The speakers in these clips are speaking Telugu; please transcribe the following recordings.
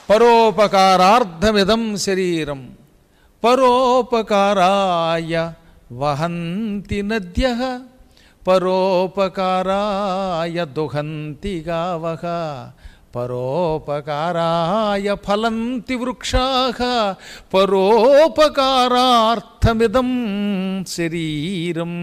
పరోపకారార్థమిదం శరీరం పరోపకారాయ వహంతి నద్య పరోపకారాయ దుహంతి గావః పరోపకారాయ ఫలంతి వృక్షా పరోపకారార్థమిదం శరీరం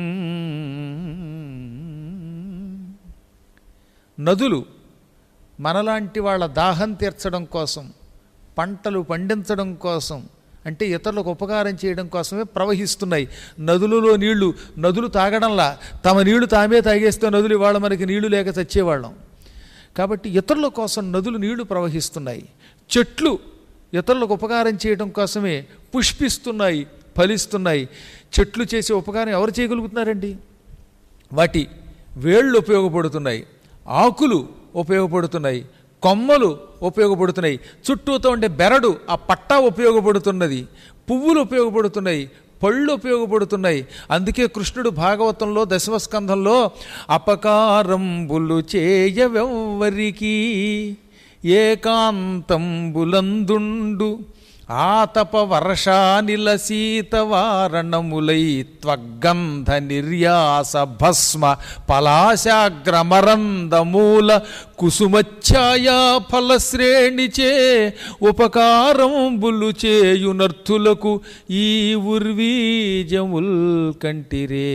నదులు మనలాంటి వాళ్ళ దాహం తీర్చడం కోసం పంటలు పండించడం కోసం అంటే ఇతరులకు ఉపకారం చేయడం కోసమే ప్రవహిస్తున్నాయి నదులలో నీళ్లు నదులు తాగడంలా తమ నీళ్లు తామే తాగేస్తే నదులు ఇవాళ మనకి నీళ్లు లేక చచ్చేవాళ్ళం కాబట్టి ఇతరుల కోసం నదులు నీళ్లు ప్రవహిస్తున్నాయి చెట్లు ఇతరులకు ఉపకారం చేయడం కోసమే పుష్పిస్తున్నాయి ఫలిస్తున్నాయి చెట్లు చేసే ఉపకారం ఎవరు చేయగలుగుతున్నారండి వాటి వేళ్ళు ఉపయోగపడుతున్నాయి ఆకులు ఉపయోగపడుతున్నాయి కొమ్మలు ఉపయోగపడుతున్నాయి చుట్టూతో ఉండే బెరడు ఆ పట్టా ఉపయోగపడుతున్నది పువ్వులు ఉపయోగపడుతున్నాయి పళ్ళు ఉపయోగపడుతున్నాయి అందుకే కృష్ణుడు భాగవతంలో దశమస్కంధంలో అపకారంబులు చేయవెవ్వరికి ఏకాంతంబులందుండు ఆతప వర్షానిల శీతవారణములై త్వగంధ నిర్యాస భస్మ పలాశాగ్రమరందమూల కుసుమఛాయా ఫలశ్రేణిచే ఉపకారంబులు చేయునర్థులకు ఈ ఉర్వీజముల్ కంటిరే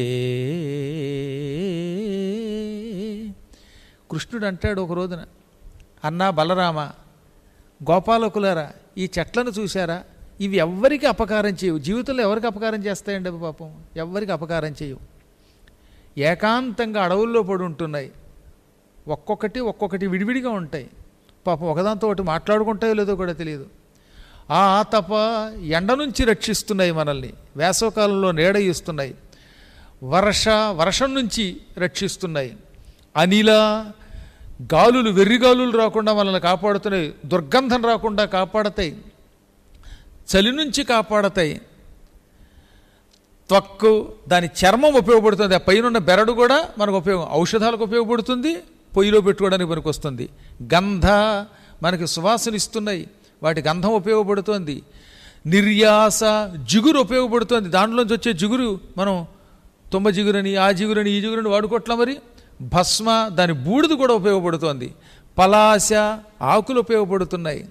కృష్ణుడు అంటాడు ఒక రోజున అన్నా బలరామ గోపాలకులారా ఈ చెట్లను చూశారా ఇవి ఎవ్వరికి అపకారం చేయవు జీవితంలో ఎవరికి అపకారం చేస్తాయండి అవి పాపం ఎవ్వరికి అపకారం చేయవు ఏకాంతంగా అడవుల్లో పడి ఉంటున్నాయి ఒక్కొక్కటి ఒక్కొక్కటి విడివిడిగా ఉంటాయి పాపం ఒకదాంతో ఒకటి మాట్లాడుకుంటాయో లేదో కూడా తెలియదు ఆ తప ఎండ నుంచి రక్షిస్తున్నాయి మనల్ని వేసవకాలంలో నీడ ఇస్తున్నాయి వర్ష వర్షం నుంచి రక్షిస్తున్నాయి అనిల గాలులు వెర్రి గాలులు రాకుండా మనల్ని కాపాడుతున్నాయి దుర్గంధం రాకుండా కాపాడతాయి చలి నుంచి కాపాడతాయి త్వక్కు దాని చర్మం ఉపయోగపడుతుంది ఆ పైన ఉన్న బెరడు కూడా మనకు ఉపయోగం ఔషధాలకు ఉపయోగపడుతుంది పొయ్యిలో పెట్టుకోవడానికి పనికి వస్తుంది గంధ మనకి సువాసన ఇస్తున్నాయి వాటి గంధం ఉపయోగపడుతుంది నిర్యాస జిగురు ఉపయోగపడుతుంది దాంట్లోంచి వచ్చే జిగురు మనం తుమ్మ జిగురని ఆ జిగురని ఈ జిగురని వాడుకోవట్లా మరి భస్మ దాని బూడిద కూడా ఉపయోగపడుతోంది పలాశ ఆకులు ఉపయోగపడుతున్నాయి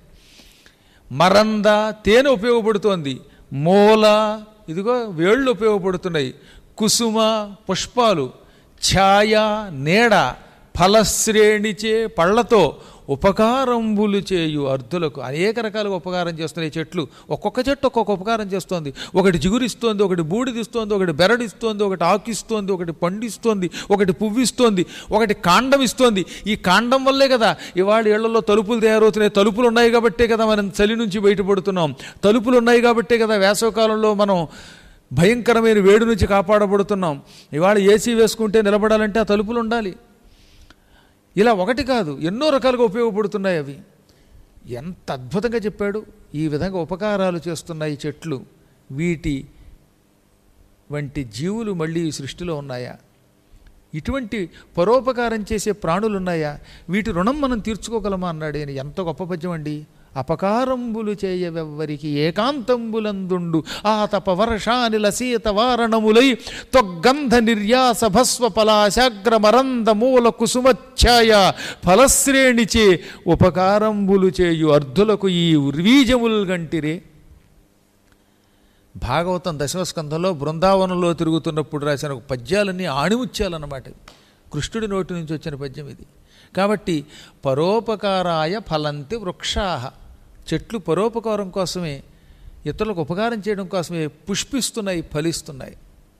మరంద తేనె ఉపయోగపడుతోంది మూల ఇదిగో వేళ్ళు ఉపయోగపడుతున్నాయి కుసుమ పుష్పాలు ఛాయ నీడ ఫలశ్రేణిచే పళ్ళతో ఉపకారంబులు చేయు అర్థులకు అనేక రకాలుగా ఉపకారం చేస్తున్నాయి చెట్లు ఒక్కొక్క చెట్టు ఒక్కొక్క ఉపకారం చేస్తోంది ఒకటి జిగురిస్తోంది ఒకటి బూడిదిస్తోంది ఒకటి బెరడిస్తోంది ఒకటి ఆకిస్తోంది ఒకటి పండిస్తోంది ఒకటి పువ్విస్తోంది ఒకటి కాండం ఇస్తోంది ఈ కాండం వల్లే కదా ఇవాళ ఇళ్లలో తలుపులు తయారవుతున్నాయి తలుపులు ఉన్నాయి కాబట్టే కదా మనం చలి నుంచి బయటపడుతున్నాం తలుపులు ఉన్నాయి కాబట్టే కదా వేసవకాలంలో మనం భయంకరమైన వేడి నుంచి కాపాడబడుతున్నాం ఇవాళ ఏసీ వేసుకుంటే నిలబడాలంటే ఆ తలుపులు ఉండాలి ఇలా ఒకటి కాదు ఎన్నో రకాలుగా ఉపయోగపడుతున్నాయి అవి ఎంత అద్భుతంగా చెప్పాడు ఈ విధంగా ఉపకారాలు చేస్తున్నాయి చెట్లు వీటి వంటి జీవులు మళ్ళీ ఈ సృష్టిలో ఉన్నాయా ఇటువంటి పరోపకారం చేసే ప్రాణులు ఉన్నాయా వీటి రుణం మనం తీర్చుకోగలమా అన్నాడు ఆయన ఎంత గొప్ప పద్యం అండి అపకారంబులు చేయవెవ్వరికి ఏకాంతంబులందుండు ఆ తప వర్షానిల సీత వారణములై త్వగంధ నిర్యాస భస్వ పలాశాగ్ర మరంద మూల కుసుమఛాయ ఫలశ్రేణిచే ఉపకారంబులు చేయు అర్ధులకు ఈ ఉర్వీజముల్ గంటిరే భాగవతం దశమస్కంధంలో బృందావనంలో తిరుగుతున్నప్పుడు రాసిన ఒక పద్యాలన్నీ ఆణిముత్యాలన్నమాట కృష్ణుడి నోటి నుంచి వచ్చిన పద్యం ఇది కాబట్టి పరోపకారాయ ఫలంతి వృక్షాహ చెట్లు పరోపకారం కోసమే ఇతరులకు ఉపకారం చేయడం కోసమే పుష్పిస్తున్నాయి ఫలిస్తున్నాయి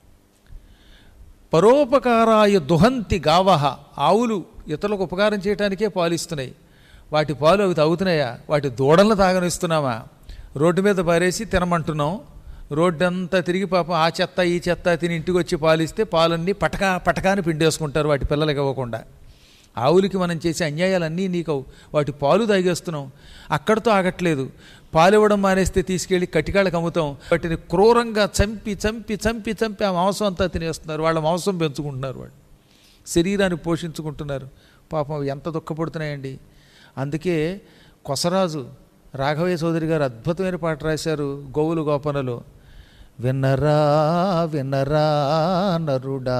పరోపకారాయ దుహంతి గావహ ఆవులు ఇతరులకు ఉపకారం చేయడానికే పాలిస్తున్నాయి వాటి పాలు అవి తాగుతున్నాయా వాటి దూడలను తాగనిస్తున్నామా రోడ్డు మీద పారేసి తినమంటున్నాం రోడ్డు అంతా తిరిగి పాపం ఆ చెత్త ఈ చెత్త తిని ఇంటికి వచ్చి పాలిస్తే పాలన్నీ పటకా పటకాని పిండేసుకుంటారు వాటి పిల్లలకి ఇవ్వకుండా ఆవులకి మనం చేసే అన్యాయాలన్నీ నీకవు వాటి పాలు తాగేస్తున్నాం అక్కడితో ఆగట్లేదు పాలు ఇవ్వడం మానేస్తే తీసుకెళ్ళి కటికాళ్ళకి అమ్ముతాం వాటిని క్రూరంగా చంపి చంపి చంపి చంపి ఆ మాంసం అంతా తినేస్తున్నారు వాళ్ళ మాంసం పెంచుకుంటున్నారు వాళ్ళు శరీరాన్ని పోషించుకుంటున్నారు పాపం అవి ఎంత దుఃఖపడుతున్నాయండి అందుకే కొసరాజు రాఘవయ్య చౌదరి గారు అద్భుతమైన పాట రాశారు గోవులు గోపనలు విన్నరా విన్నరా నరుడా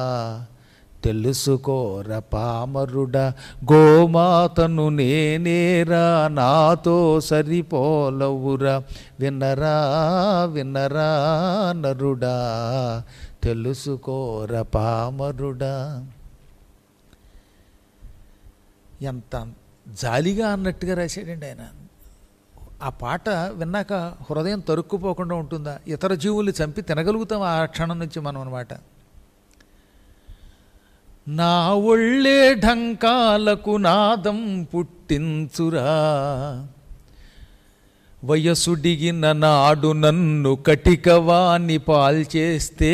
తెలుసుకోర పామరుడా గోమాతను నేనేరా నాతో సరిపోలవురా విన్నరా విన్నరా నరుడా తెలుసుకోర పామరుడా ఎంత జాలిగా అన్నట్టుగా రాశాడండి ఆయన ఆ పాట విన్నాక హృదయం తరుక్కుపోకుండా ఉంటుందా ఇతర జీవుల్ని చంపి తినగలుగుతాం ఆ క్షణం నుంచి మనం అనమాట నా ఒళ్ళే ఢంకాలకు నాదం పుట్టించురా వయసుడిగిన నాడు నన్ను కటికవాణి పాల్చేస్తే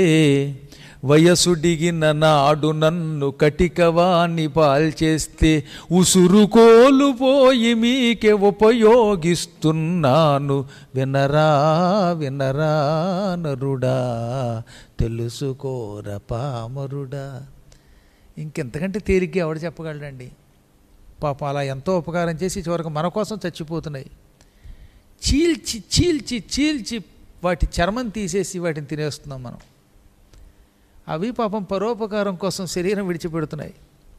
వయసుడిగిన నాడు నన్ను కటికవాణి పాల్చేస్తే ఉసురు కోలుపోయి మీకే ఉపయోగిస్తున్నాను వినరా వినరా నరుడా తెలుసుకోర పామరుడా ఇంకెంతకంటే తేలిగ్గా ఎవడు చెప్పగలడండి పాపం అలా ఎంతో ఉపకారం చేసి చివరికి మన కోసం చచ్చిపోతున్నాయి చీల్చి చీల్చి చీల్చి వాటి చర్మం తీసేసి వాటిని తినేస్తున్నాం మనం అవి పాపం పరోపకారం కోసం శరీరం విడిచిపెడుతున్నాయి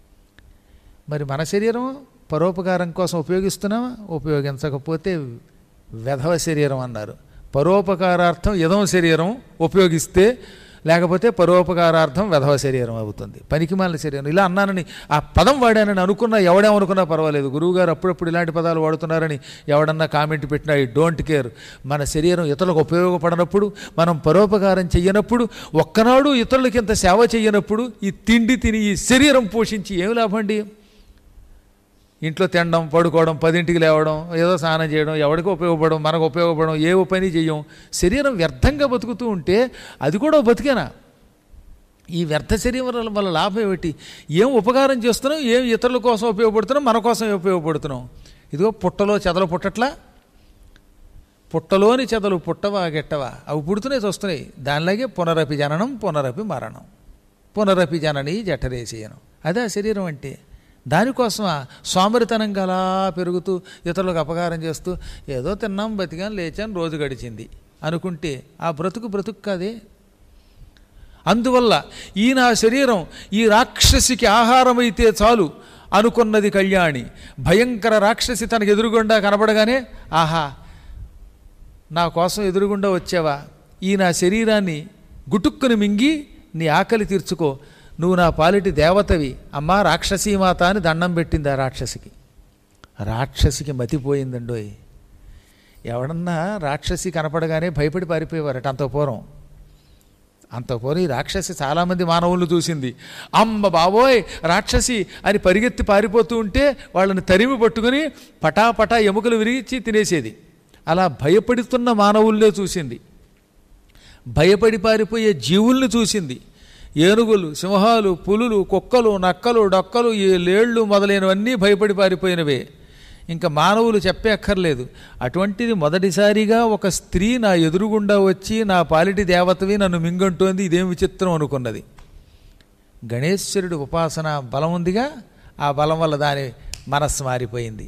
మరి మన శరీరం పరోపకారం కోసం ఉపయోగిస్తున్నామా ఉపయోగించకపోతే వెధవ శరీరం అన్నారు పరోపకారార్థం యదవ శరీరం ఉపయోగిస్తే లేకపోతే పరోపకారార్థం వెధవ శరీరం అవుతుంది పనికిమాలిన శరీరం ఇలా అన్నానని ఆ పదం వాడానని అనుకున్నా ఎవడేమనుకున్నా పర్వాలేదు గురువుగారు అప్పుడప్పుడు ఇలాంటి పదాలు వాడుతున్నారని ఎవడన్నా కామెంట్ పెట్టినా ఐ డోంట్ కేర్ మన శరీరం ఇతరులకు ఉపయోగపడనప్పుడు మనం పరోపకారం చెయ్యనప్పుడు ఒక్కనాడు ఇతరులకి ఇంత సేవ చెయ్యనప్పుడు ఈ తిండి తిని ఈ శరీరం పోషించి ఏం లాభం అండి ఇంట్లో తినడం పడుకోవడం పదింటికి లేవడం ఏదో స్నానం చేయడం ఎవరికి ఉపయోగపడడం మనకు ఉపయోగపడడం ఏ పని చెయ్యం శరీరం వ్యర్థంగా బతుకుతూ ఉంటే అది కూడా ఓ బతికేనా ఈ వ్యర్థ శరీరం వల్ల లాభం ఏమిటి ఏం ఉపకారం చేస్తున్నాం ఏం ఇతరుల కోసం ఉపయోగపడుతున్నాం మన కోసం ఉపయోగపడుతున్నాం ఇదిగో పుట్టలో చెదలు పుట్టట్లా పుట్టలోని చెదలు పుట్టవా గెట్టవా అవి పుడుతున్నాయి వస్తున్నాయి దానిలాగే పునరపి జననం పునరపి మరణం పునరపి జనని జఠరేసేయనం అదే ఆ శరీరం అంటే దానికోసమా సోమరితనంగా అలా పెరుగుతూ ఇతరులకు అపకారం చేస్తూ ఏదో తిన్నాం బతికాం లేచాం రోజు గడిచింది అనుకుంటే ఆ బ్రతుకు బ్రతుకు కాదే అందువల్ల ఈ నా శరీరం ఈ రాక్షసికి ఆహారమైతే చాలు అనుకున్నది కళ్యాణి భయంకర రాక్షసి తనకు ఎదురుగుండా కనబడగానే ఆహా నా కోసం ఎదురుగుండా వచ్చావా ఈ నా శరీరాన్ని గుటుక్కుని మింగి నీ ఆకలి తీర్చుకో నువ్వు నా పాలిటి దేవతవి అమ్మా రాక్షసీమాత అని దండం పెట్టింది ఆ రాక్షసికి రాక్షసికి మతిపోయిందండోయ్ ఎవడన్నా రాక్షసి కనపడగానే భయపడి పారిపోయేవారట అంత పూర్వం అంత పూర్వం ఈ రాక్షసి చాలామంది మానవులను చూసింది అమ్మ బాబోయ్ రాక్షసి అని పరిగెత్తి పారిపోతూ ఉంటే వాళ్ళని తరిమి పట్టుకుని పటాపటా ఎముకలు విరిచి తినేసేది అలా భయపడుతున్న మానవుల్నే చూసింది భయపడి పారిపోయే జీవుల్ని చూసింది ఏనుగులు సింహాలు పులులు కుక్కలు నక్కలు డొక్కలు ఈ లేళ్ళు మొదలైనవన్నీ భయపడి పారిపోయినవే ఇంకా మానవులు చెప్పే అక్కర్లేదు అటువంటిది మొదటిసారిగా ఒక స్త్రీ నా ఎదురుగుండా వచ్చి నా పాలిటి దేవతవి నన్ను మింగంటోంది ఇదేం విచిత్రం అనుకున్నది గణేశ్వరుడు ఉపాసన బలం ఉందిగా ఆ బలం వల్ల దాని మనస్సు మారిపోయింది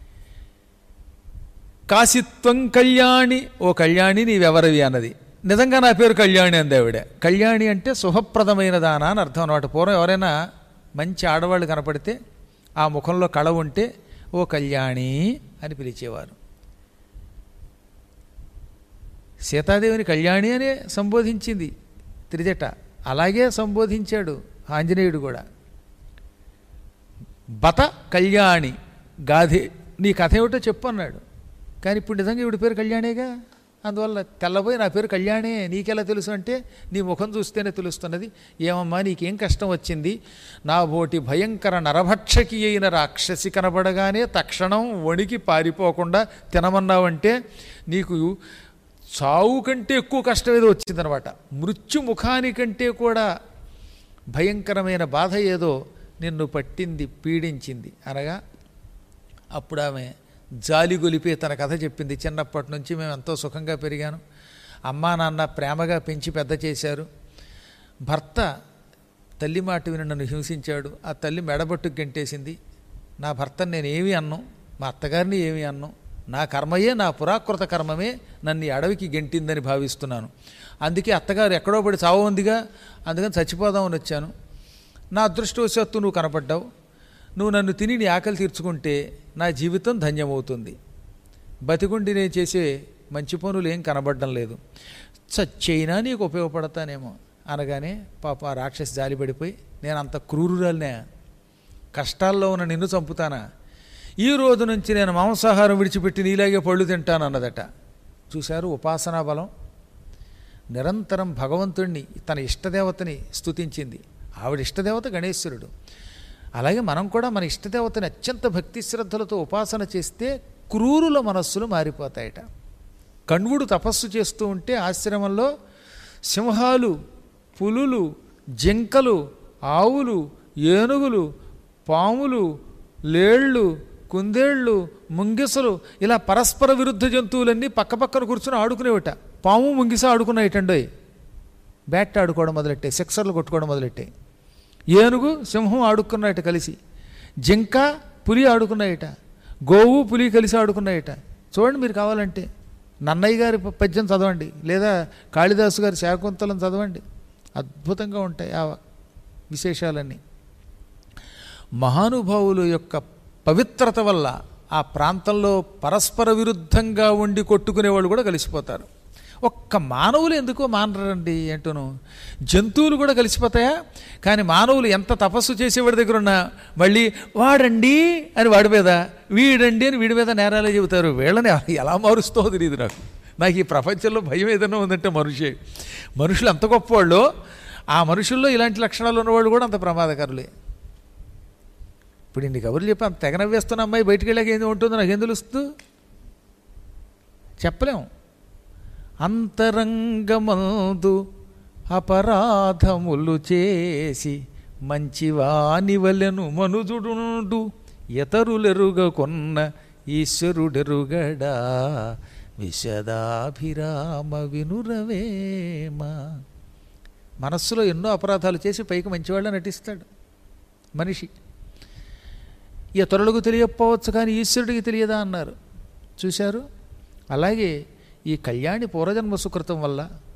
కాశిత్వం కళ్యాణి ఓ కళ్యాణి నీవెవరివి అన్నది నిజంగా నా పేరు కళ్యాణి అంది ఆవిడ కళ్యాణి అంటే శుభప్రదమైన దాన అని అర్థం అనమాట పూర్వం ఎవరైనా మంచి ఆడవాళ్ళు కనపడితే ఆ ముఖంలో కళ ఉంటే ఓ కళ్యాణి అని పిలిచేవారు సీతాదేవిని కళ్యాణి అనే సంబోధించింది త్రిజట అలాగే సంబోధించాడు ఆంజనేయుడు కూడా బత కళ్యాణి గాధే నీ కథ ఏమిటో చెప్పు అన్నాడు కానీ ఇప్పుడు నిజంగా ఇవిడి పేరు కళ్యాణేగా అందువల్ల తెల్లబోయి నా పేరు కళ్యాణే నీకెలా తెలుసు అంటే నీ ముఖం చూస్తేనే తెలుస్తున్నది ఏమమ్మా నీకేం కష్టం వచ్చింది నా బోటి భయంకర నరభక్షకి అయిన రాక్షసి కనబడగానే తక్షణం వణికి పారిపోకుండా తినమన్నావంటే నీకు చావు కంటే ఎక్కువ కష్టం ఏదో వచ్చిందనమాట మృత్యు ముఖానికంటే కూడా భయంకరమైన బాధ ఏదో నిన్ను పట్టింది పీడించింది అనగా అప్పుడు ఆమె జాలి గొలిపే తన కథ చెప్పింది చిన్నప్పటి నుంచి మేము ఎంతో సుఖంగా పెరిగాను అమ్మా నాన్న ప్రేమగా పెంచి పెద్ద చేశారు భర్త తల్లి మాట విని నన్ను హింసించాడు ఆ తల్లి మెడబట్టుకు గంటేసింది నా భర్తను నేను ఏమి అన్నాం మా అత్తగారిని ఏమి అన్నాం నా కర్మయే నా పురాకృత కర్మమే నన్ను ఈ అడవికి గెంటిందని భావిస్తున్నాను అందుకే అత్తగారు ఎక్కడో పడి చావు ఉందిగా అందుకని చచ్చిపోదామని వచ్చాను నా అదృష్టవశాత్తు నువ్వు కనపడ్డావు నువ్వు నన్ను తిని నీ ఆకలి తీర్చుకుంటే నా జీవితం ధన్యమవుతుంది బతికుండి నేను చేసే మంచి పనులు ఏం కనబడడం లేదు చచ్చైనా నీకు ఉపయోగపడతానేమో అనగానే పాప ఆ రాక్షసి జాలిపడిపోయి నేను అంత క్రూరురాలనే కష్టాల్లో ఉన్న నిన్ను చంపుతానా ఈ రోజు నుంచి నేను మాంసాహారం విడిచిపెట్టి నీలాగే పళ్ళు తింటాను అన్నదట చూశారు ఉపాసనా బలం నిరంతరం భగవంతుణ్ణి తన ఇష్టదేవతని స్తుతించింది ఆవిడ ఇష్టదేవత గణేశ్వరుడు అలాగే మనం కూడా మన ఇష్టదేవతని అత్యంత భక్తి శ్రద్ధలతో ఉపాసన చేస్తే క్రూరుల మనస్సులు మారిపోతాయట కణ్వుడు తపస్సు చేస్తూ ఉంటే ఆశ్రమంలో సింహాలు పులులు జింకలు ఆవులు ఏనుగులు పాములు లేళ్ళు కుందేళ్ళు ముంగిసలు ఇలా పరస్పర విరుద్ధ జంతువులన్నీ పక్కపక్కన కూర్చుని ఆడుకునేవట పాము ముంగిస ఆడుకున్నాయిటండోయ్ బ్యాట్ ఆడుకోవడం మొదలెట్టాయి సిక్సర్లు కొట్టుకోవడం మొదలెట్టాయి ఏనుగు సింహం ఆడుకున్నాయట కలిసి జింక పులి ఆడుకున్నాయట గోవు పులి కలిసి ఆడుకున్నాయట చూడండి మీరు కావాలంటే నన్నయ్య గారి ప- పద్యం చదవండి లేదా కాళిదాసు గారి శాకుంతలం చదవండి అద్భుతంగా ఉంటాయి ఆ విశేషాలన్నీ మహానుభావుల యొక్క పవిత్రత వల్ల ఆ ప్రాంతంలో పరస్పర విరుద్ధంగా ఉండి కొట్టుకునేవాళ్ళు కూడా కలిసిపోతారు ఒక్క మానవులు ఎందుకో మానరండి అంటూను జంతువులు కూడా కలిసిపోతాయా కానీ మానవులు ఎంత తపస్సు చేసేవాడి దగ్గర ఉన్నా మళ్ళీ వాడండి అని వాడి మీద వీడండి అని వీడి మీద నేరాలే చెబుతారు వీళ్ళని ఎలా మారుస్తో తెలియదు నాకు నాకు ఈ ప్రపంచంలో భయం ఏదైనా ఉందంటే మనిషే మనుషులు ఎంత గొప్పవాళ్ళో ఆ మనుషుల్లో ఇలాంటి లక్షణాలు ఉన్నవాళ్ళు కూడా అంత ప్రమాదకరులే ఇప్పుడు ఇన్ని కబుర్లు చెప్పి అంత తెగ నవ్వేస్తున్న అమ్మాయి బయటికి వెళ్ళాక ఏం ఉంటుందో నాకు ఏం తెలుస్తుంది చెప్పలేం అంతరంగమందు అపరాధములు చేసి మంచివాని వలెను మనుజుడుండు ఎతరులెరుగకొన్న ఈశ్వరుడెరుగడా విశదాభిరామ వినురవేమ మనస్సులో ఎన్నో అపరాధాలు చేసి పైకి మంచివాళ్ళ నటిస్తాడు మనిషి ఇతరులకు తెలియకపోవచ్చు కానీ ఈశ్వరుడికి తెలియదా అన్నారు చూశారు అలాగే ఈ కళ్యాణి పూర్వజన్మ సుకృతం వల్ల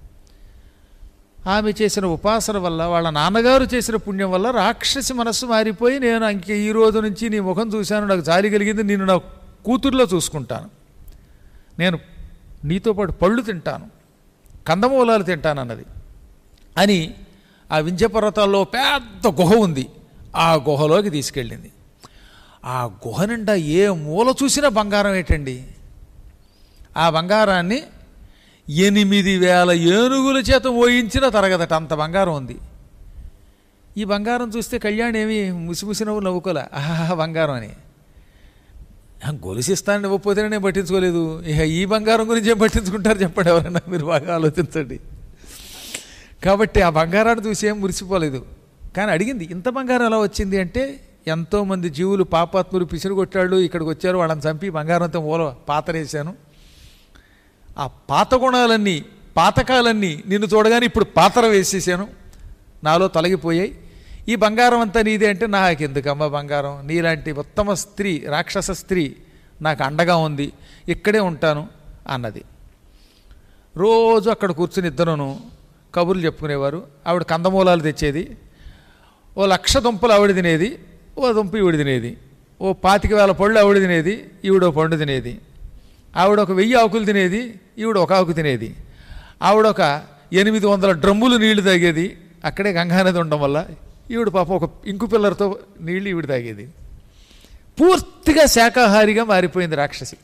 ఆమె చేసిన ఉపాసన వల్ల వాళ్ళ నాన్నగారు చేసిన పుణ్యం వల్ల రాక్షసి మనస్సు మారిపోయి నేను ఇంక ఈ రోజు నుంచి నీ ముఖం చూశాను నాకు జాలి కలిగింది నేను నా కూతుర్లో చూసుకుంటాను నేను నీతో పాటు పళ్ళు తింటాను కందమూలాలు తింటాను అన్నది అని ఆ వింధ్య పర్వతాల్లో పెద్ద గుహ ఉంది ఆ గుహలోకి తీసుకెళ్ళింది ఆ గుహ నిండా ఏ మూల చూసినా బంగారం ఏంటండి ఆ బంగారాన్ని ఎనిమిది వేల ఏనుగుల చేత మోయించిన తరగదట అంత బంగారం ఉంది ఈ బంగారం చూస్తే కళ్యాణ్ ఏమి ముసిముసి నవ్వు నవ్వుకోలే ఆహా బంగారం అని ఆ, గొలుసిస్తానని ఇవ్వకపోతేనే నేను పట్టించుకోలేదు ఇక ఈ బంగారం గురించి ఏం పట్టించుకుంటారు చెప్పండి ఎవరైనా మీరు బాగా ఆలోచించండి కాబట్టి ఆ బంగారాన్ని చూసి ఏం మురిసిపోలేదు కానీ అడిగింది ఇంత బంగారం ఎలా వచ్చింది అంటే ఎంతోమంది జీవులు పాపాత్ములు పిసిరు కొట్టాళ్ళు ఇక్కడికి వచ్చారు వాళ్ళని చంపి బంగారంతో మూల పాతరేశాను ఆ పాత గుణాలన్నీ పాతకాలన్నీ నిన్ను చూడగానే ఇప్పుడు పాతర వేసేసాను నాలో తొలగిపోయాయి ఈ బంగారం అంతా నీదే అంటే నాకెందుకమ్మ బంగారం నీలాంటి ఉత్తమ స్త్రీ రాక్షస స్త్రీ నాకు అండగా ఉంది ఇక్కడే ఉంటాను అన్నది రోజు అక్కడ కూర్చుని ఇద్దరును కబుర్లు చెప్పుకునేవారు ఆవిడ కందమూలాలు తెచ్చేది ఓ లక్ష దుంపలు ఆవిడ తినేది ఓ దుంప ఈవిడ తినేది ఓ పాతిక వేల పళ్ళు ఆవిడ తినేది ఈవిడ పండు తినేది ఆవిడ ఒక వెయ్యి ఆకులు తినేది ఈవిడ ఒక ఆకు తినేది ఆవిడ ఒక ఎనిమిది వందల డ్రమ్ములు నీళ్లు తాగేది అక్కడే గంగానది ఉండడం వల్ల ఈవిడ పాప ఒక ఇంకు పిల్లలతో నీళ్లు ఈవిడ తాగేది పూర్తిగా శాకాహారిగా మారిపోయింది రాక్షసి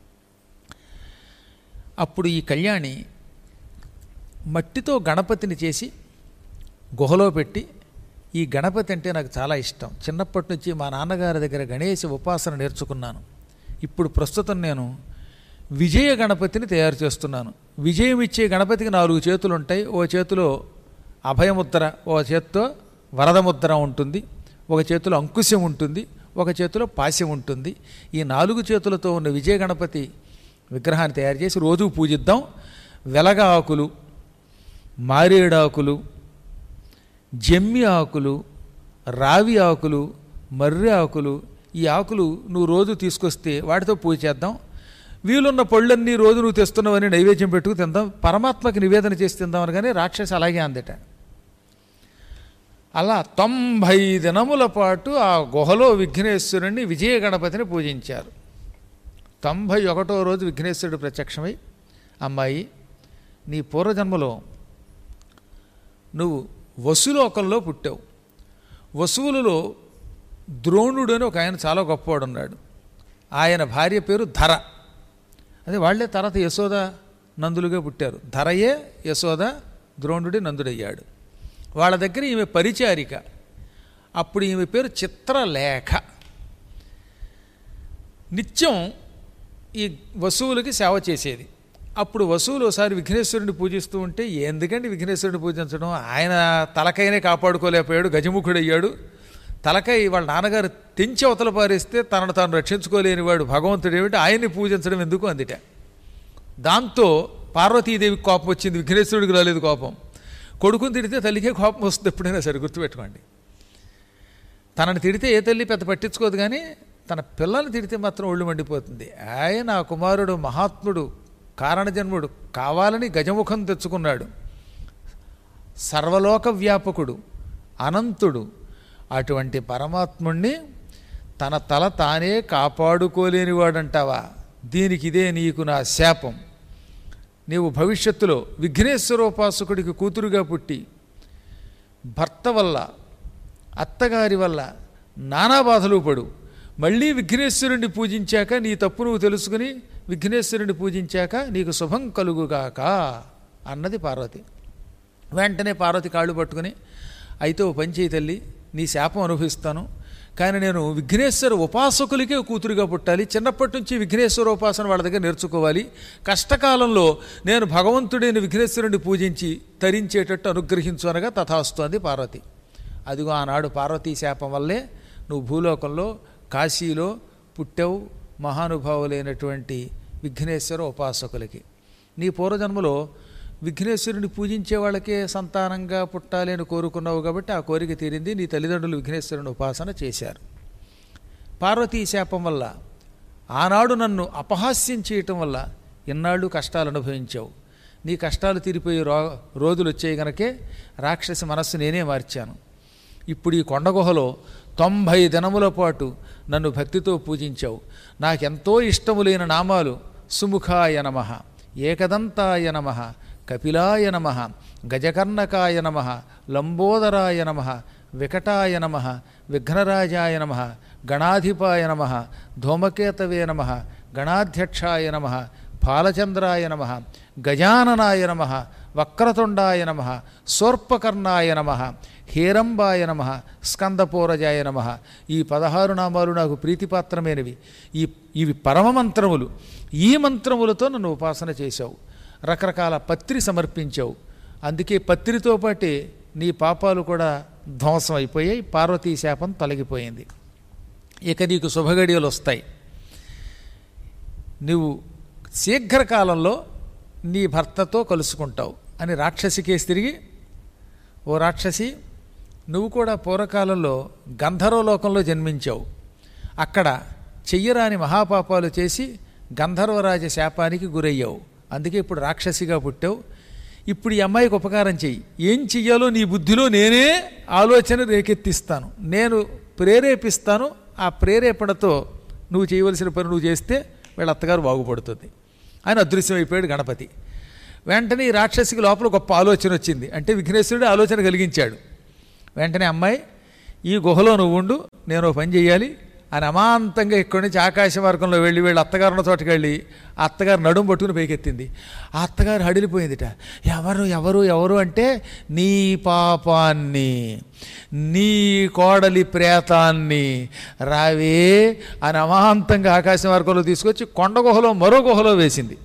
అప్పుడు ఈ కళ్యాణి మట్టితో గణపతిని చేసి గుహలో పెట్టి ఈ గణపతి అంటే నాకు చాలా ఇష్టం చిన్నప్పటి నుంచి మా నాన్నగారి దగ్గర గణేశ ఉపాసన నేర్చుకున్నాను ఇప్పుడు ప్రస్తుతం నేను విజయ గణపతిని తయారు చేస్తున్నాను విజయం ఇచ్చే గణపతికి నాలుగు చేతులు ఉంటాయి ఓ చేతిలో అభయముద్ర ఓ చేత్తో వరదముద్ర ఉంటుంది ఒక చేతిలో అంకుశం ఉంటుంది ఒక చేతిలో పాశం ఉంటుంది ఈ నాలుగు చేతులతో ఉన్న విజయ గణపతి విగ్రహాన్ని తయారు చేసి రోజు పూజిద్దాం వెలగ ఆకులు మారేడాకులు జమ్మి ఆకులు రావి ఆకులు మర్రి ఆకులు ఈ ఆకులు నువ్వు రోజు తీసుకొస్తే వాటితో పూజ చేద్దాం వీలున్న పళ్ళన్నీ రోజు నువ్వు తెస్తున్నావని నైవేద్యం పెట్టుకు తిందాం పరమాత్మకి నివేదన చేసి తిందామని కానీ రాక్షసి అలాగే అందట అలా తొంభై దినముల పాటు ఆ గుహలో విఘ్నేశ్వరుణ్ణి విజయ గణపతిని పూజించారు తొంభై ఒకటో రోజు విఘ్నేశ్వరుడు ప్రత్యక్షమై అమ్మాయి నీ పూర్వజన్మలో నువ్వు వసులోకంలో పుట్టావు వసువులలో ద్రోణుడు అని ఒక ఆయన చాలా గొప్పవాడు ఉన్నాడు ఆయన భార్య పేరు ధర అదే వాళ్ళే తర్వాత యశోద నందులుగా పుట్టారు ధరయే యశోద ద్రోణుడి నందుడయ్యాడు వాళ్ళ దగ్గర ఈమె పరిచారిక అప్పుడు ఈమె పేరు చిత్రలేఖ నిత్యం ఈ వసువులకి సేవ చేసేది అప్పుడు వసువులు ఒకసారి విఘ్నేశ్వరుని పూజిస్తూ ఉంటే ఎందుకండి విఘ్నేశ్వరుని పూజించడం ఆయన తలకైనే కాపాడుకోలేకపోయాడు గజముఖుడయ్యాడు తలకై వాళ్ళ నాన్నగారు తెంచి అవతల పారేస్తే తనను తాను రక్షించుకోలేనివాడు భగవంతుడు ఏమిటి ఆయన్ని పూజించడం ఎందుకు అందిట దాంతో పార్వతీదేవికి కోపం వచ్చింది విఘ్నేశ్వరుడికి రాలేదు కోపం కొడుకుని తిడితే తల్లికే కోపం వస్తుంది ఎప్పుడైనా సరే గుర్తుపెట్టుకోండి తనని తిడితే ఏ తల్లి పెద్ద పట్టించుకోదు కానీ తన పిల్లల్ని తిడితే మాత్రం ఒళ్ళు మండిపోతుంది ఆయన ఆ కుమారుడు మహాత్ముడు కారణజన్ముడు కావాలని గజముఖం తెచ్చుకున్నాడు సర్వలోక వ్యాపకుడు అనంతుడు అటువంటి పరమాత్ముణ్ణి తన తల తానే కాపాడుకోలేనివాడంటావా దీనికి ఇదే నీకు నా శాపం నీవు భవిష్యత్తులో విఘ్నేశ్వరోపాసకుడికి కూతురుగా పుట్టి భర్త వల్ల అత్తగారి వల్ల నానా బాధలు పడు మళ్ళీ విఘ్నేశ్వరుణ్ణి పూజించాక నీ తప్పు నువ్వు తెలుసుకుని విఘ్నేశ్వరుని పూజించాక నీకు శుభం కలుగుగాక అన్నది పార్వతి వెంటనే పార్వతి కాళ్ళు పట్టుకుని అయితే ఓ పని చేయి తల్లి నీ శాపం అనుభవిస్తాను కానీ నేను విఘ్నేశ్వర ఉపాసకులకే కూతురుగా పుట్టాలి చిన్నప్పటి నుంచి విఘ్నేశ్వర ఉపాసన వాళ్ళ దగ్గర నేర్చుకోవాలి కష్టకాలంలో నేను భగవంతుడైన విఘ్నేశ్వరుని పూజించి తరించేటట్టు అనుగ్రహించు అనగా తథాస్తు అంది పార్వతి అదిగో ఆనాడు పార్వతీ శాపం వల్లే నువ్వు భూలోకంలో కాశీలో పుట్టావు మహానుభావులైనటువంటి విఘ్నేశ్వర ఉపాసకులకి నీ పూర్వజన్మలో విఘ్నేశ్వరుని పూజించే వాళ్ళకే సంతానంగా పుట్టాలి అని కోరుకున్నావు కాబట్టి ఆ కోరిక తీరింది నీ తల్లిదండ్రులు విఘ్నేశ్వరుని ఉపాసన చేశారు పార్వతీ శాపం వల్ల ఆనాడు నన్ను అపహాస్యం చేయటం వల్ల ఇన్నాళ్ళు కష్టాలు అనుభవించావు నీ కష్టాలు తీరిపోయే రో రోజులు వచ్చాయి గనకే రాక్షసి మనస్సు నేనే మార్చాను ఇప్పుడు ఈ కొండగుహలో తొంభై దినముల పాటు నన్ను భక్తితో పూజించావు నాకెంతో ఇష్టములైన నామాలు సుముఖాయ నమ ఏకదంతాయ నమ కపిలాయ నమ గజకర్ణకాయ నమ లంబోదరాయ నమ వికటాయ నమ విఘ్నరాజాయ నమ గణాధిపాయ నమ ధూమకేతవే నమ గణాధ్యక్షాయ నమ ఫాలచంద్రాయ నమ గజాననాయ నమ వక్రతుండాయ నమ సోర్పకర్ణాయ నమ హేరంబాయ నమ స్కందపూరజాయ నమ ఈ పదహారు నామాలు నాకు ప్రీతిపాత్రమైనవి ఈ ఇవి పరమ మంత్రములు ఈ మంత్రములతో నన్ను ఉపాసన చేశావు రకరకాల పత్రి సమర్పించావు అందుకే పత్రితో పాటే నీ పాపాలు కూడా ధ్వంసం అయిపోయాయి పార్వతీ శాపం తొలగిపోయింది ఇక నీకు శుభగడియలు వస్తాయి నువ్వు శీఘ్రకాలంలో నీ భర్తతో కలుసుకుంటావు అని రాక్షసికేసి తిరిగి ఓ రాక్షసి నువ్వు కూడా పూర్వకాలంలో గంధర్వలోకంలో జన్మించావు అక్కడ చెయ్యరాని మహాపాపాలు చేసి గంధర్వరాజ శాపానికి గురయ్యావు అందుకే ఇప్పుడు రాక్షసిగా పుట్టావు ఇప్పుడు ఈ అమ్మాయికి ఉపకారం చెయ్యి ఏం చెయ్యాలో నీ బుద్ధిలో నేనే ఆలోచన రేకెత్తిస్తాను నేను ప్రేరేపిస్తాను ఆ ప్రేరేపణతో నువ్వు చేయవలసిన పని నువ్వు చేస్తే వీళ్ళ అత్తగారు బాగుపడుతుంది ఆయన అదృశ్యమైపోయాడు గణపతి వెంటనే ఈ రాక్షసికి లోపల గొప్ప ఆలోచన వచ్చింది అంటే విఘ్నేశ్వరుడు ఆలోచన కలిగించాడు వెంటనే అమ్మాయి ఈ గుహలో నువ్వు ఉండు నేను ఓ పని చేయాలి అని అమాంతంగా ఇక్కడి నుంచి ఆకాశ మార్గంలో వెళ్ళి వీళ్ళ అత్తగారున్న చోటకి వెళ్ళి ఆ అత్తగారు నడుము పట్టుకుని పైకెత్తింది ఆ అత్తగారు హడిలిపోయిందిట ఎవరు ఎవరు ఎవరు అంటే నీ పాపాన్ని నీ కోడలి ప్రేతాన్ని రావే అని అమాంతంగా ఆకాశ మార్గంలో తీసుకొచ్చి కొండ గుహలో మరో గుహలో వేసింది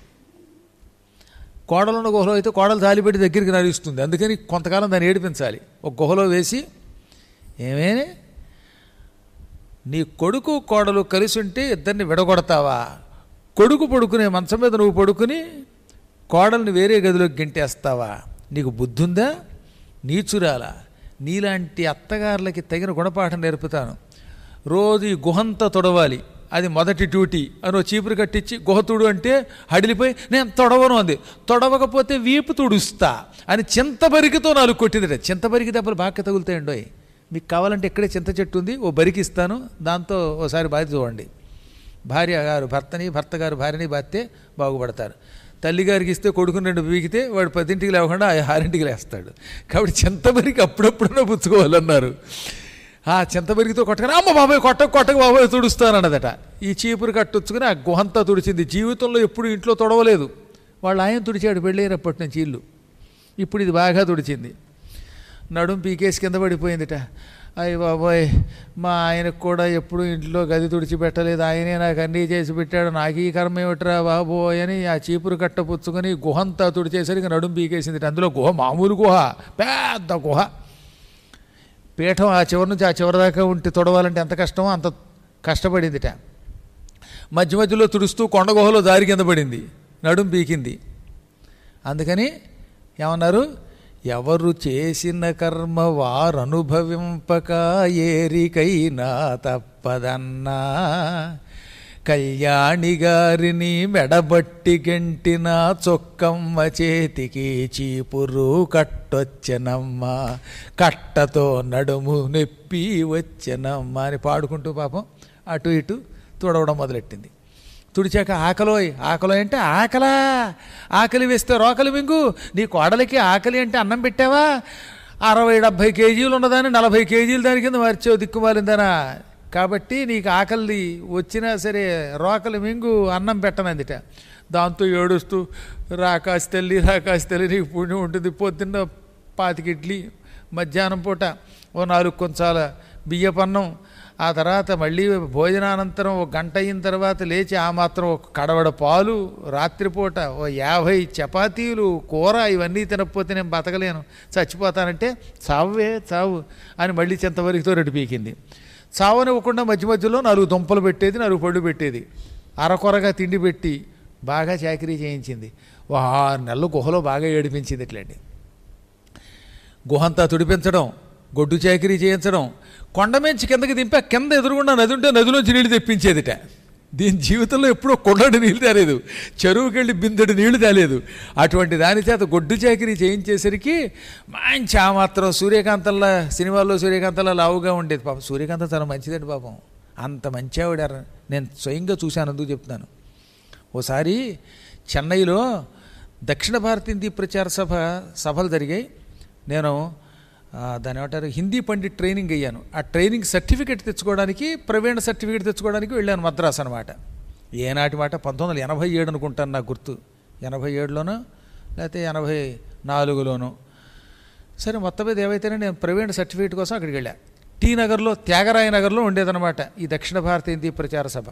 కోడలున్న గుహలో అయితే కోడలు తాలిపెట్టి దగ్గరికి నడుస్తుంది అందుకని కొంతకాలం దాన్ని ఏడిపించాలి ఒక గుహలో వేసి ఏమేనే నీ కొడుకు కోడలు కలిసి ఉంటే ఇద్దరిని విడగొడతావా కొడుకు పడుకునే మంచం మీద నువ్వు పడుకుని కోడల్ని వేరే గదిలోకి గెంటేస్తావా నీకు బుద్ధుందా నీచురాలా నీలాంటి అత్తగారులకి తగిన గుణపాఠం నేర్పుతాను రోజు ఈ గుహంతా తొడవాలి అది మొదటి డ్యూటీ అని ఓ చీపురు కట్టించి గుహ తుడు అంటే హడిలిపోయి నేను తొడవను అంది తొడవకపోతే వీపు తుడుస్తా అని చింతబరికితో నాలుగు కొట్టిందిట చింతబరికి దెబ్బలు బాగా తగులుతాయండో మీకు కావాలంటే ఇక్కడే చింత చెట్టు ఉంది ఓ బరికి ఇస్తాను దాంతో ఓసారి బాధ చూడండి భార్య గారు భర్తని భర్త గారు భార్యని బాస్తే బాగుపడతారు తల్లిగారికి ఇస్తే కొడుకుని రెండు పీకితే వాడు పదింటికి లేకుండా ఆ ఆరింటికి లేస్తాడు కాబట్టి చింతబరికి అప్పుడప్పుడన్నా పుచ్చుకోవాలన్నారు ఆ చింతబరికితో కొట్టగానే అమ్మ బాబాయ్ కొట్టక కొట్టక బాబాయ్ తుడుస్తానన్నదట ఈ చీపురు కట్టొచ్చుకుని ఆ గుహంతా తుడిచింది జీవితంలో ఎప్పుడు ఇంట్లో తొడవలేదు వాళ్ళు ఆయన తుడిచాడు పెళ్ళైనప్పటి నుంచి ఇల్లు ఇప్పుడు ఇది బాగా తుడిచింది నడుం పీకేసి కింద పడిపోయిందిట అయ్య బాబోయ్ మా ఆయనకు కూడా ఎప్పుడు ఇంట్లో గది తుడిచి పెట్టలేదు ఆయనే నాకు అన్నీ చేసి పెట్టాడు నాకు ఈ కర్మ ఏమిట్రా బాబోయ్ అని ఆ చీపురు కట్ట పుచ్చుకొని గుహంతా తుడిచేసరికి నడుం పీకేసింది అందులో గుహ మామూలు గుహ పెద్ద గుహ పీఠం ఆ చివరి నుంచి ఆ చివరి దాకా ఉంటే తొడవాలంటే ఎంత కష్టమో అంత కష్టపడిందిట మధ్య మధ్యలో తుడుస్తూ కొండ గుహలో దారి కింద పడింది నడుం పీకింది అందుకని ఏమన్నారు ఎవరు చేసిన కర్మ వారనుభవింపక ఏరికైనా తప్పదన్నా కళ్యాణి గారిని మెడబట్టి గంటిన చొక్కమ్మ చేతికి చీపురు కట్టొచ్చనమ్మ కట్టతో నడుము నొప్పి వచ్చనమ్మ అని పాడుకుంటూ పాపం అటు ఇటు తుడవడం మొదలెట్టింది తుడిచాక ఆకలోయ్ ఆకలోయ్ అంటే ఆకలా ఆకలి వేస్తే రోకలి మింగు నీ కోడలికి ఆకలి అంటే అన్నం పెట్టావా అరవై డెబ్భై కేజీలు ఉన్నదాన్ని నలభై కేజీలు దాని కింద మర్చావు దిక్కుమాలిందనా కాబట్టి నీకు ఆకలి వచ్చినా సరే రోకలి మింగు అన్నం పెట్టనందిట దాంతో ఏడుస్తూ రాకాసి తల్లి రాకాసి తల్లి నీకు పుణ్యం ఉంటుంది పొద్దున్న పాతిక ఇడ్లీ మధ్యాహ్నం పూట ఓ నాలుగు కొంచాల బియ్యపన్నం ఆ తర్వాత మళ్ళీ భోజనానంతరం ఒక గంట అయిన తర్వాత లేచి ఆ మాత్రం ఒక కడవడ పాలు రాత్రిపూట ఓ యాభై చపాతీలు కూర ఇవన్నీ తినకపోతే నేను బతకలేను చచ్చిపోతానంటే చావే చావు అని మళ్ళీ చింతవరికితో రెడ్డి పీకింది చావనివ్వకుండా మధ్య మధ్యలో నాలుగు దుంపలు పెట్టేది నాలుగు పళ్ళు పెట్టేది అరకొరగా తిండి పెట్టి బాగా చాకరీ చేయించింది ఓ ఆరు నెలలు గుహలో బాగా ఏడిపించింది ఇట్లాంటి గుహంతా తుడిపించడం గొడ్డు చాకరీ చేయించడం కొండమెంచి కిందకి దింపా కింద ఎదురుగుండా నది ఉంటే నదిలోంచి నీళ్లు తెప్పించేదిట దీని జీవితంలో ఎప్పుడూ కొండడి నీళ్లు తేలేదు చెరువుకి వెళ్ళి బిందెడు నీళ్లు తేలేదు అటువంటి దాని చేత గొడ్డు చాకరీ చేయించేసరికి మంచి ఆ మాత్రం సూర్యకాంతంలా సినిమాల్లో సూర్యకాంతంలా లావుగా ఉండేది పాపం సూర్యకాంతం చాలా మంచిదండి పాపం అంత మంచి ఆవిడ నేను స్వయంగా చూశాను అందుకు చెప్తున్నాను ఓసారి చెన్నైలో దక్షిణ భారత హిందీ ప్రచార సభ సభలు జరిగాయి నేను ఆ, దాని ఏమంటారు హిందీ పండిట్ ట్రైనింగ్ అయ్యాను ఆ ట్రైనింగ్ సర్టిఫికెట్ తెచ్చుకోవడానికి ప్రవీణ సర్టిఫికెట్ తెచ్చుకోవడానికి వెళ్ళాను మద్రాసు అనమాట ఏనాటి మాట పంతొమ్మిది వందల ఎనభై ఏడు అనుకుంటాను నాకు గుర్తు ఎనభై ఏడులోనో లేకపోతే ఎనభై నాలుగులోనో సరే మొత్తం మీద ఏవైతేనే నేను ప్రవీణ సర్టిఫికేట్ కోసం అక్కడికి వెళ్ళా టీ నగర్లో త్యాగరాయ నగర్లో ఉండేదన్నమాట ఈ దక్షిణ భారత హిందీ ప్రచార సభ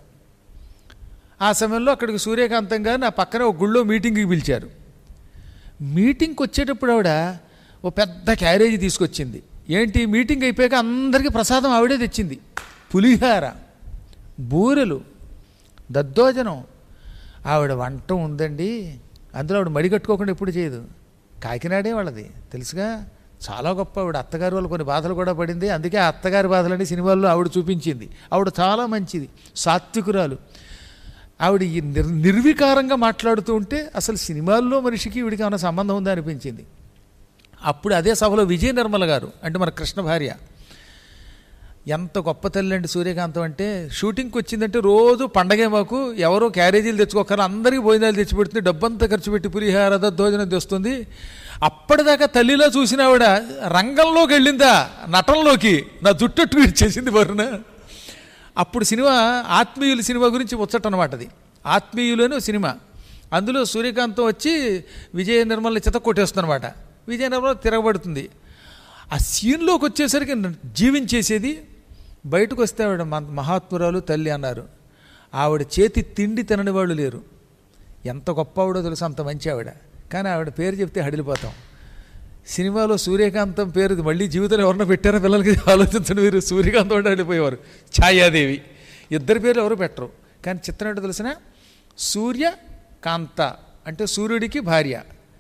ఆ సమయంలో అక్కడికి సూర్యకాంతం గారు నా పక్కనే ఒక గుళ్ళో మీటింగ్కి పిలిచారు మీటింగ్కి వచ్చేటప్పుడు ఆవిడ ఓ పెద్ద క్యారేజీ తీసుకొచ్చింది ఏంటి మీటింగ్ అయిపోయాక అందరికీ ప్రసాదం ఆవిడే తెచ్చింది పులిహార బూరెలు దద్దోజనం ఆవిడ వంట ఉందండి అందులో ఆవిడ మడి కట్టుకోకుండా ఎప్పుడు చేయదు కాకినాడే వాళ్ళది తెలుసుగా చాలా గొప్ప ఆవిడ అత్తగారు వాళ్ళు కొన్ని బాధలు కూడా పడింది అందుకే ఆ అత్తగారి బాధలని సినిమాల్లో ఆవిడ చూపించింది ఆవిడ చాలా మంచిది సాత్వికురాలు ఆవిడ ఈ నిర్ నిర్వికారంగా మాట్లాడుతూ ఉంటే అసలు సినిమాల్లో మనిషికి వీడికి ఏమైనా సంబంధం ఉందా అనిపించింది అప్పుడు అదే సభలో విజయ నిర్మల గారు అంటే మన కృష్ణ భార్య ఎంత గొప్ప తల్లి అండి సూర్యకాంతం అంటే షూటింగ్కి వచ్చిందంటే రోజు పండగే మాకు ఎవరో క్యారేజీలు తెచ్చుకోకరా అందరికీ భోజనాలు తెచ్చిపెడుతుంది డబ్బంతా ఖర్చు పెట్టి పులిహార దద్దోజనం తెస్తుంది అప్పటిదాకా తల్లిలో చూసిన ఆవిడ రంగంలోకి వెళ్ళిందా నటనలోకి నా జుట్టట్టు ఇచ్చేసింది వరుణ అప్పుడు సినిమా ఆత్మీయులు సినిమా గురించి ముచ్చట అనమాట అది ఆత్మీయులు అని ఓ సినిమా అందులో సూర్యకాంతం వచ్చి విజయ నిర్మల్ని చిత కొట్టేస్తుందన్నమాట విజయ నిర్మల తిరగబడుతుంది ఆ సీన్లోకి వచ్చేసరికి జీవించేసేది బయటకు వస్తే ఆవిడ మ- మహాత్మురాలు తల్లి అన్నారు ఆవిడ చేతి తిండి తినని వాళ్ళు లేరు ఎంత గొప్ప ఆవిడో తెలుసు అంత మంచి ఆవిడ కానీ ఆవిడ పేరు చెప్తే హడిలిపోతాం సినిమాలో సూర్యకాంతం పేరు మళ్ళీ జీవితంలో ఎవరన్నా పెట్టారో పిల్లలకి ఆలోచించండి మీరు సూర్యకాంతం అంటే వెళ్ళిపోయేవారు ఛాయాదేవి ఇద్దరి పేర్లు ఎవరు పెట్టరు కానీ చిత్రం ఏంటో తెలిసిన సూర్యకాంత అంటే సూర్యుడికి భార్య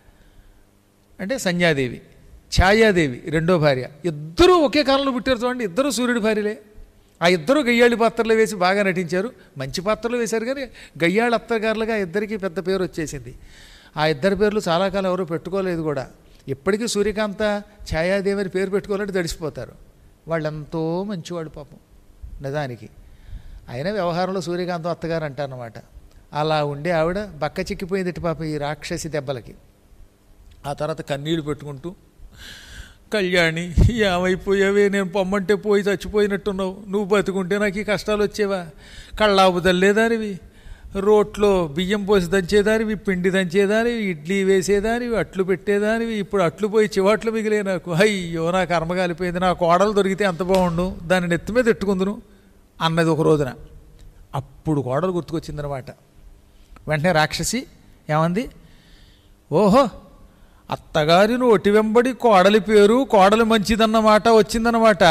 అంటే సంధ్యాదేవి ఛాయాదేవి రెండో భార్య ఇద్దరూ ఒకే కాలంలో పుట్టారు చూడండి ఇద్దరు సూర్యుడి భార్యలే ఆ ఇద్దరు గయ్యాళి పాత్రలు వేసి బాగా నటించారు మంచి పాత్రలు వేశారు కానీ గయ్యాళి అత్తగారులుగా ఇద్దరికి పెద్ద పేరు వచ్చేసింది ఆ ఇద్దరి పేర్లు చాలా కాలం ఎవరు పెట్టుకోలేదు కూడా ఇప్పటికీ సూర్యకాంత ఛాయాదేవి అని పేరు పెట్టుకోవాలంటే తడిసిపోతారు వాళ్ళెంతో మంచివాడు పాపం నిజానికి అయినా వ్యవహారంలో సూర్యకాంతం అత్తగారు అంటారనమాట అలా ఉండే ఆవిడ బక్క చిక్కిపోయింది ఇటు పాప ఈ రాక్షసి దెబ్బలకి ఆ తర్వాత కన్నీళ్లు పెట్టుకుంటూ కళ్యాణి ఏమైపోయావే నేను పొమ్మంటే పోయి చచ్చిపోయినట్టున్నావు నువ్వు బతుకుంటే నాకు ఈ కష్టాలు వచ్చేవా కళ్ళాపు తల్లేదానివి రోట్లో బియ్యం పోసి దంచేదానివి పిండి దంచేదానివి ఇడ్లీ వేసేదానివి అట్లు పెట్టేదానివి ఇప్పుడు అట్లు పోయి చివాట్లు మిగిలే నాకు అయ్యో నా కర్మ కాలిపోయింది నా కోడలు దొరికితే ఎంత బాగుండు దాన్ని నెత్తి మీద ఎట్టుకుందును అన్నది ఒక రోజున అప్పుడు కోడలు గుర్తుకొచ్చిందనమాట వెంటనే రాక్షసి ఏమంది ఓహో అత్తగారి నోటి వెంబడి కోడలి పేరు కోడలి మంచిదన్నమాట వచ్చిందన్నమాట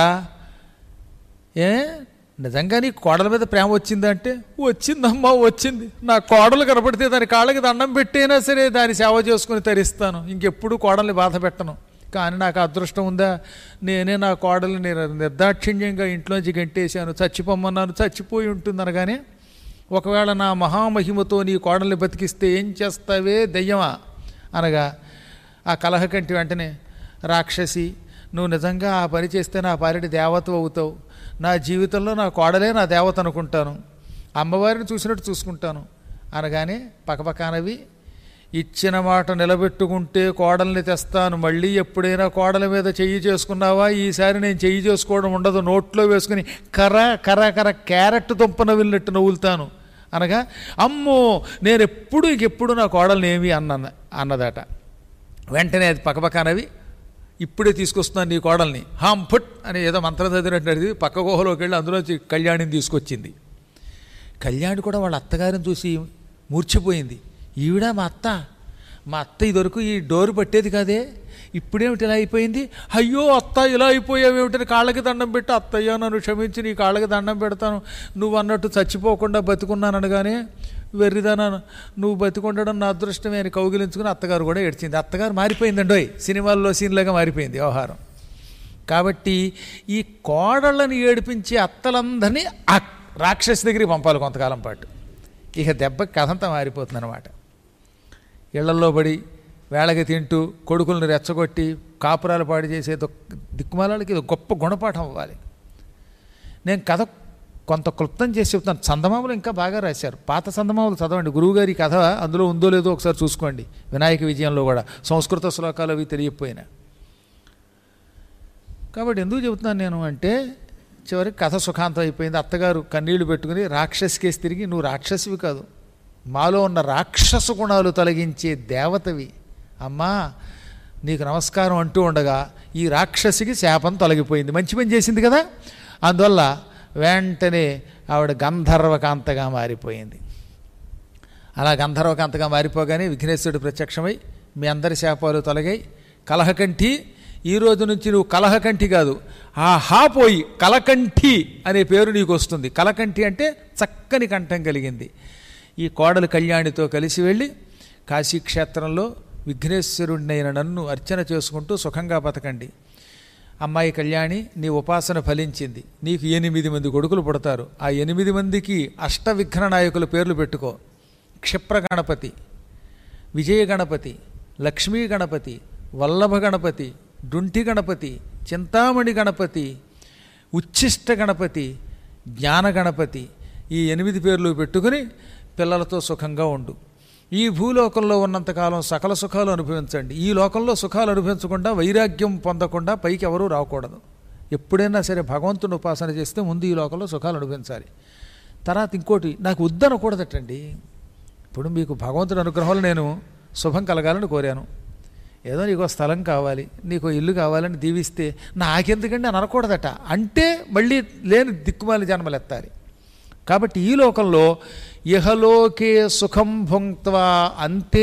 ఏ నిజంగా నీ కోడల మీద ప్రేమ వచ్చిందంటే వచ్చిందమ్మా వచ్చింది నా కోడలు కనపడితే దాని కాళ్ళకి దండం పెట్టైనా సరే దాని సేవ చేసుకుని తరిస్తాను ఇంకెప్పుడు కోడల్ని బాధ పెట్టను కానీ నాకు అదృష్టం ఉందా నేనే నా కోడల్ని నిర్- నిర్దాక్షిణ్యంగా ఇంట్లోంచి గంటేశాను చచ్చిపోమన్నాను చచ్చిపోయి ఉంటుంది అనగానే ఒకవేళ నా మహామహిమతో నీ కోడల్ని బతికిస్తే ఏం చేస్తావే దయ్యమా అనగా ఆ కలహకంటి వెంటనే రాక్షసి నువ్వు నిజంగా ఆ పని చేస్తే నా పాలిటి దేవత అవుతావు నా జీవితంలో నా కోడలే నా దేవత అనుకుంటాను అమ్మవారిని చూసినట్టు చూసుకుంటాను అనగానే పక్కపక్కనవి ఇచ్చిన మాట నిలబెట్టుకుంటే కోడల్ని తెస్తాను మళ్ళీ ఎప్పుడైనా కోడల మీద చెయ్యి చేసుకున్నావా ఈసారి నేను చెయ్యి చేసుకోవడం ఉండదు నోట్లో వేసుకుని కర్ర కర్ర కర్ర క్యారెట్ దుంప నవ్వినట్టు నవ్వులుతాను అనగా అమ్మో నేను ఎప్పుడు ఇంకెప్పుడు నా కోడల్ని ఏమి అన్న అన్నదట వెంటనే అది పక్కపక్కనవి ఇప్పుడే తీసుకొస్తున్నాను నీ కోడల్ని హాం ఫుట్ అని ఏదో మంత్రం చదివినట్టు అడిగి పక్క గుహలోకి వెళ్ళి అందులోంచి కళ్యాణిని తీసుకొచ్చింది కళ్యాణి కూడా వాళ్ళ అత్తగారిని చూసి మూర్చిపోయింది ఈవిడ మా అత్త మా అత్త ఇదివరకు ఈ డోరు పట్టేది కాదే ఇప్పుడేమిటి ఇలా అయిపోయింది అయ్యో అత్త ఇలా అయిపోయావేమిటని కాళ్ళకి దండం పెట్టి అత్తయ్య నన్ను క్షమించి నీ కాళ్ళకి దండం పెడతాను నువ్వు అన్నట్టు చచ్చిపోకుండా బతుకున్నాను అనగానే వెర్రిదానా నువ్వు బతికుండడం నా అదృష్టమే అని కౌగిలించుకుని అత్తగారు కూడా ఏడ్చింది అత్తగారు మారిపోయిందండోయ్ సినిమాల్లో సీన్లాగా మారిపోయింది వ్యవహారం కాబట్టి ఈ కోడళ్ళని ఏడిపించి అత్తలందరినీ ఆ రాక్షసి దగ్గరికి పంపాలి కొంతకాలం పాటు ఇక దెబ్బకి కథంతా మారిపోతుంది అనమాట ఇళ్లల్లో పడి వేళకి తింటూ కొడుకుల్ని రెచ్చగొట్టి కాపురాలు పాడు చేసే దొక్- దిక్కుమాలకి ఇది గొప్ప గుణపాఠం అవ్వాలి నేను కథ కొంత క్లుప్తం చేసి చెప్తాను చందమామలు ఇంకా బాగా రాశారు పాత చందమామలు చదవండి గురువుగారి కథ అందులో ఉందో లేదో ఒకసారి చూసుకోండి వినాయక విజయంలో కూడా సంస్కృత శ్లోకాలు అవి తెలియకపోయినా కాబట్టి ఎందుకు చెబుతున్నాను నేను అంటే చివరికి కథ సుఖాంతం అయిపోయింది అత్తగారు కన్నీళ్లు పెట్టుకుని రాక్షసికేసి తిరిగి నువ్వు రాక్షసివి కాదు మాలో ఉన్న రాక్షస గుణాలు తొలగించే దేవతవి అమ్మా నీకు నమస్కారం అంటూ ఉండగా ఈ రాక్షసికి శాపం తొలగిపోయింది మంచి పని చేసింది కదా అందువల్ల వెంటనే ఆవిడ గంధర్వకాంతగా మారిపోయింది అలా గంధర్వకాంతగా మారిపోగానే విఘ్నేశ్వరుడు ప్రత్యక్షమై మీ అందరి శాపాలు తొలగాయి కలహకంఠి ఈ రోజు నుంచి నువ్వు కలహకంఠి కాదు ఆ హా పోయి కలకంఠి అనే పేరు నీకు వస్తుంది కలకంఠి అంటే చక్కని కంఠం కలిగింది ఈ కోడలు కళ్యాణితో కలిసి వెళ్ళి కాశీక్షేత్రంలో విఘ్నేశ్వరుడినైన నన్ను అర్చన చేసుకుంటూ సుఖంగా బతకండి అమ్మాయి కళ్యాణి నీ ఉపాసన ఫలించింది నీకు ఎనిమిది మంది కొడుకులు పుడతారు ఆ ఎనిమిది మందికి అష్టవిఘ్న నాయకుల పేర్లు పెట్టుకో క్షిప్ర గణపతి విజయ గణపతి లక్ష్మీ గణపతి వల్లభ గణపతి డుంటి గణపతి చింతామణి గణపతి ఉచ్ఛిష్ట గణపతి జ్ఞాన గణపతి ఈ ఎనిమిది పేర్లు పెట్టుకుని పిల్లలతో సుఖంగా ఉండు ఈ భూలోకంలో ఉన్నంతకాలం సకల సుఖాలు అనుభవించండి ఈ లోకంలో సుఖాలు అనుభవించకుండా వైరాగ్యం పొందకుండా పైకి ఎవరూ రాకూడదు ఎప్పుడైనా సరే భగవంతుని ఉపాసన చేస్తే ముందు ఈ లోకంలో సుఖాలు అనుభవించాలి తర్వాత ఇంకోటి నాకు వద్దనకూడదటండి ఇప్పుడు మీకు భగవంతుడి అనుగ్రహంలో నేను శుభం కలగాలని కోరాను ఏదో నీకు ఒక స్థలం కావాలి నీకు ఓ ఇల్లు కావాలని దీవిస్తే నాకెందుకండి అని అనకూడదట అంటే మళ్ళీ లేని దిక్కుమాలి జన్మలెత్తాలి కాబట్టి ఈ లోకంలో ఇహలోకే సుఖం భుంక్త్వా అంతే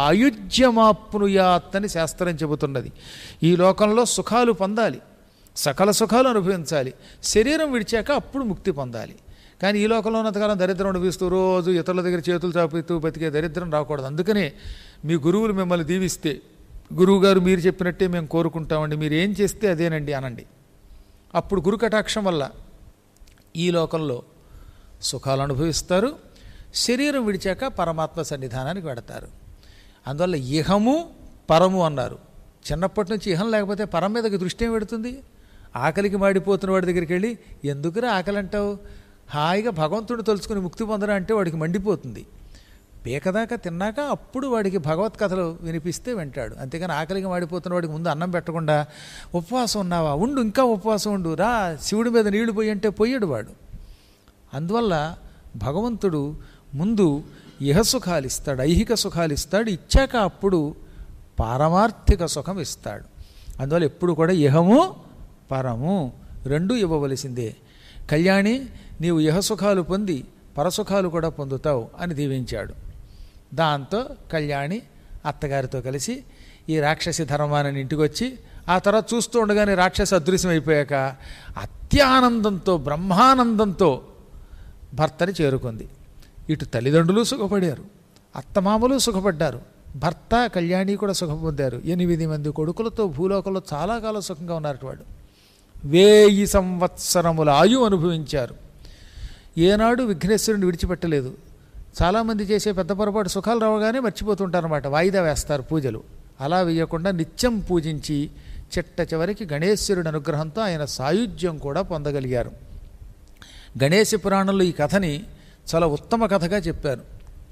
సాయుజ్యమాప్నుయాత్ అని శాస్త్రం చెబుతున్నది ఈ లోకంలో సుఖాలు పొందాలి సకల సుఖాలు అనుభవించాలి శరీరం విడిచాక అప్పుడు ముక్తి పొందాలి కానీ ఈ లోకంలో ఉన్నంతకాలం దరిద్రం అనుభవిస్తూ రోజు ఇతరుల దగ్గర చేతులు చాపుతూ బతికే దరిద్రం రాకూడదు అందుకనే మీ గురువులు మిమ్మల్ని దీవిస్తే గురువుగారు మీరు చెప్పినట్టే మేము కోరుకుంటామండి మీరు ఏం చేస్తే అదేనండి అనండి అప్పుడు గురు కటాక్షం వల్ల ఈ లోకంలో సుఖాలు అనుభవిస్తారు శరీరం విడిచాక పరమాత్మ సన్నిధానానికి వెడతారు అందువల్ల ఇహము పరము అన్నారు చిన్నప్పటి నుంచి ఇహం లేకపోతే పరం మీదకి దృష్టి ఏం పెడుతుంది ఆకలికి మాడిపోతున్న వాడి దగ్గరికి వెళ్ళి ఎందుకురా ఆకలి అంటావు హాయిగా భగవంతుడు తలుచుకుని ముక్తి పొందరా అంటే వాడికి మండిపోతుంది పీకదాకా తిన్నాక అప్పుడు వాడికి భగవత్ కథలు వినిపిస్తే వింటాడు అంతేగాని ఆకలిగా మాడిపోతున్న వాడికి ముందు అన్నం పెట్టకుండా ఉపవాసం ఉన్నావా ఉండు ఇంకా ఉపవాసం ఉండు రా శివుడి మీద నీళ్లు పోయి అంటే పోయాడు వాడు అందువల్ల భగవంతుడు ముందు ఇహ సుఖాలు ఇస్తాడు ఐహిక సుఖాలు ఇస్తాడు ఇచ్చాక అప్పుడు పారమార్థిక సుఖం ఇస్తాడు అందువల్ల ఎప్పుడు కూడా ఇహము పరము రెండు ఇవ్వవలసిందే కళ్యాణి నీవు ఇహ సుఖాలు పొంది పరసుఖాలు కూడా పొందుతావు అని దీవించాడు దాంతో కళ్యాణి అత్తగారితో కలిసి ఈ రాక్షసి ధర్మాన్ని ఇంటికి వచ్చి ఆ తర్వాత చూస్తూ ఉండగానే రాక్షసి అదృశ్యం అయిపోయాక అత్యానందంతో బ్రహ్మానందంతో భర్తని చేరుకుంది ఇటు తల్లిదండ్రులు సుఖపడారు అత్తమామలు సుఖపడ్డారు భర్త కళ్యాణి కూడా సుఖం పొందారు ఎనిమిది మంది కొడుకులతో భూలోకంలో చాలా కాలం సుఖంగా ఉన్నారు వాడు వేయి సంవత్సరముల ఆయు అనుభవించారు ఏనాడు విఘ్నేశ్వరుని విడిచిపెట్టలేదు చాలామంది చేసే పెద్ద పొరపాటు సుఖాలు రావగానే మర్చిపోతుంటారన్నమాట వాయిదా వేస్తారు పూజలు అలా వేయకుండా నిత్యం పూజించి చిట్ట చివరికి గణేశ్వరుడి అనుగ్రహంతో ఆయన సాయుధ్యం కూడా పొందగలిగారు గణేశ పురాణంలో ఈ కథని చాలా ఉత్తమ కథగా చెప్పారు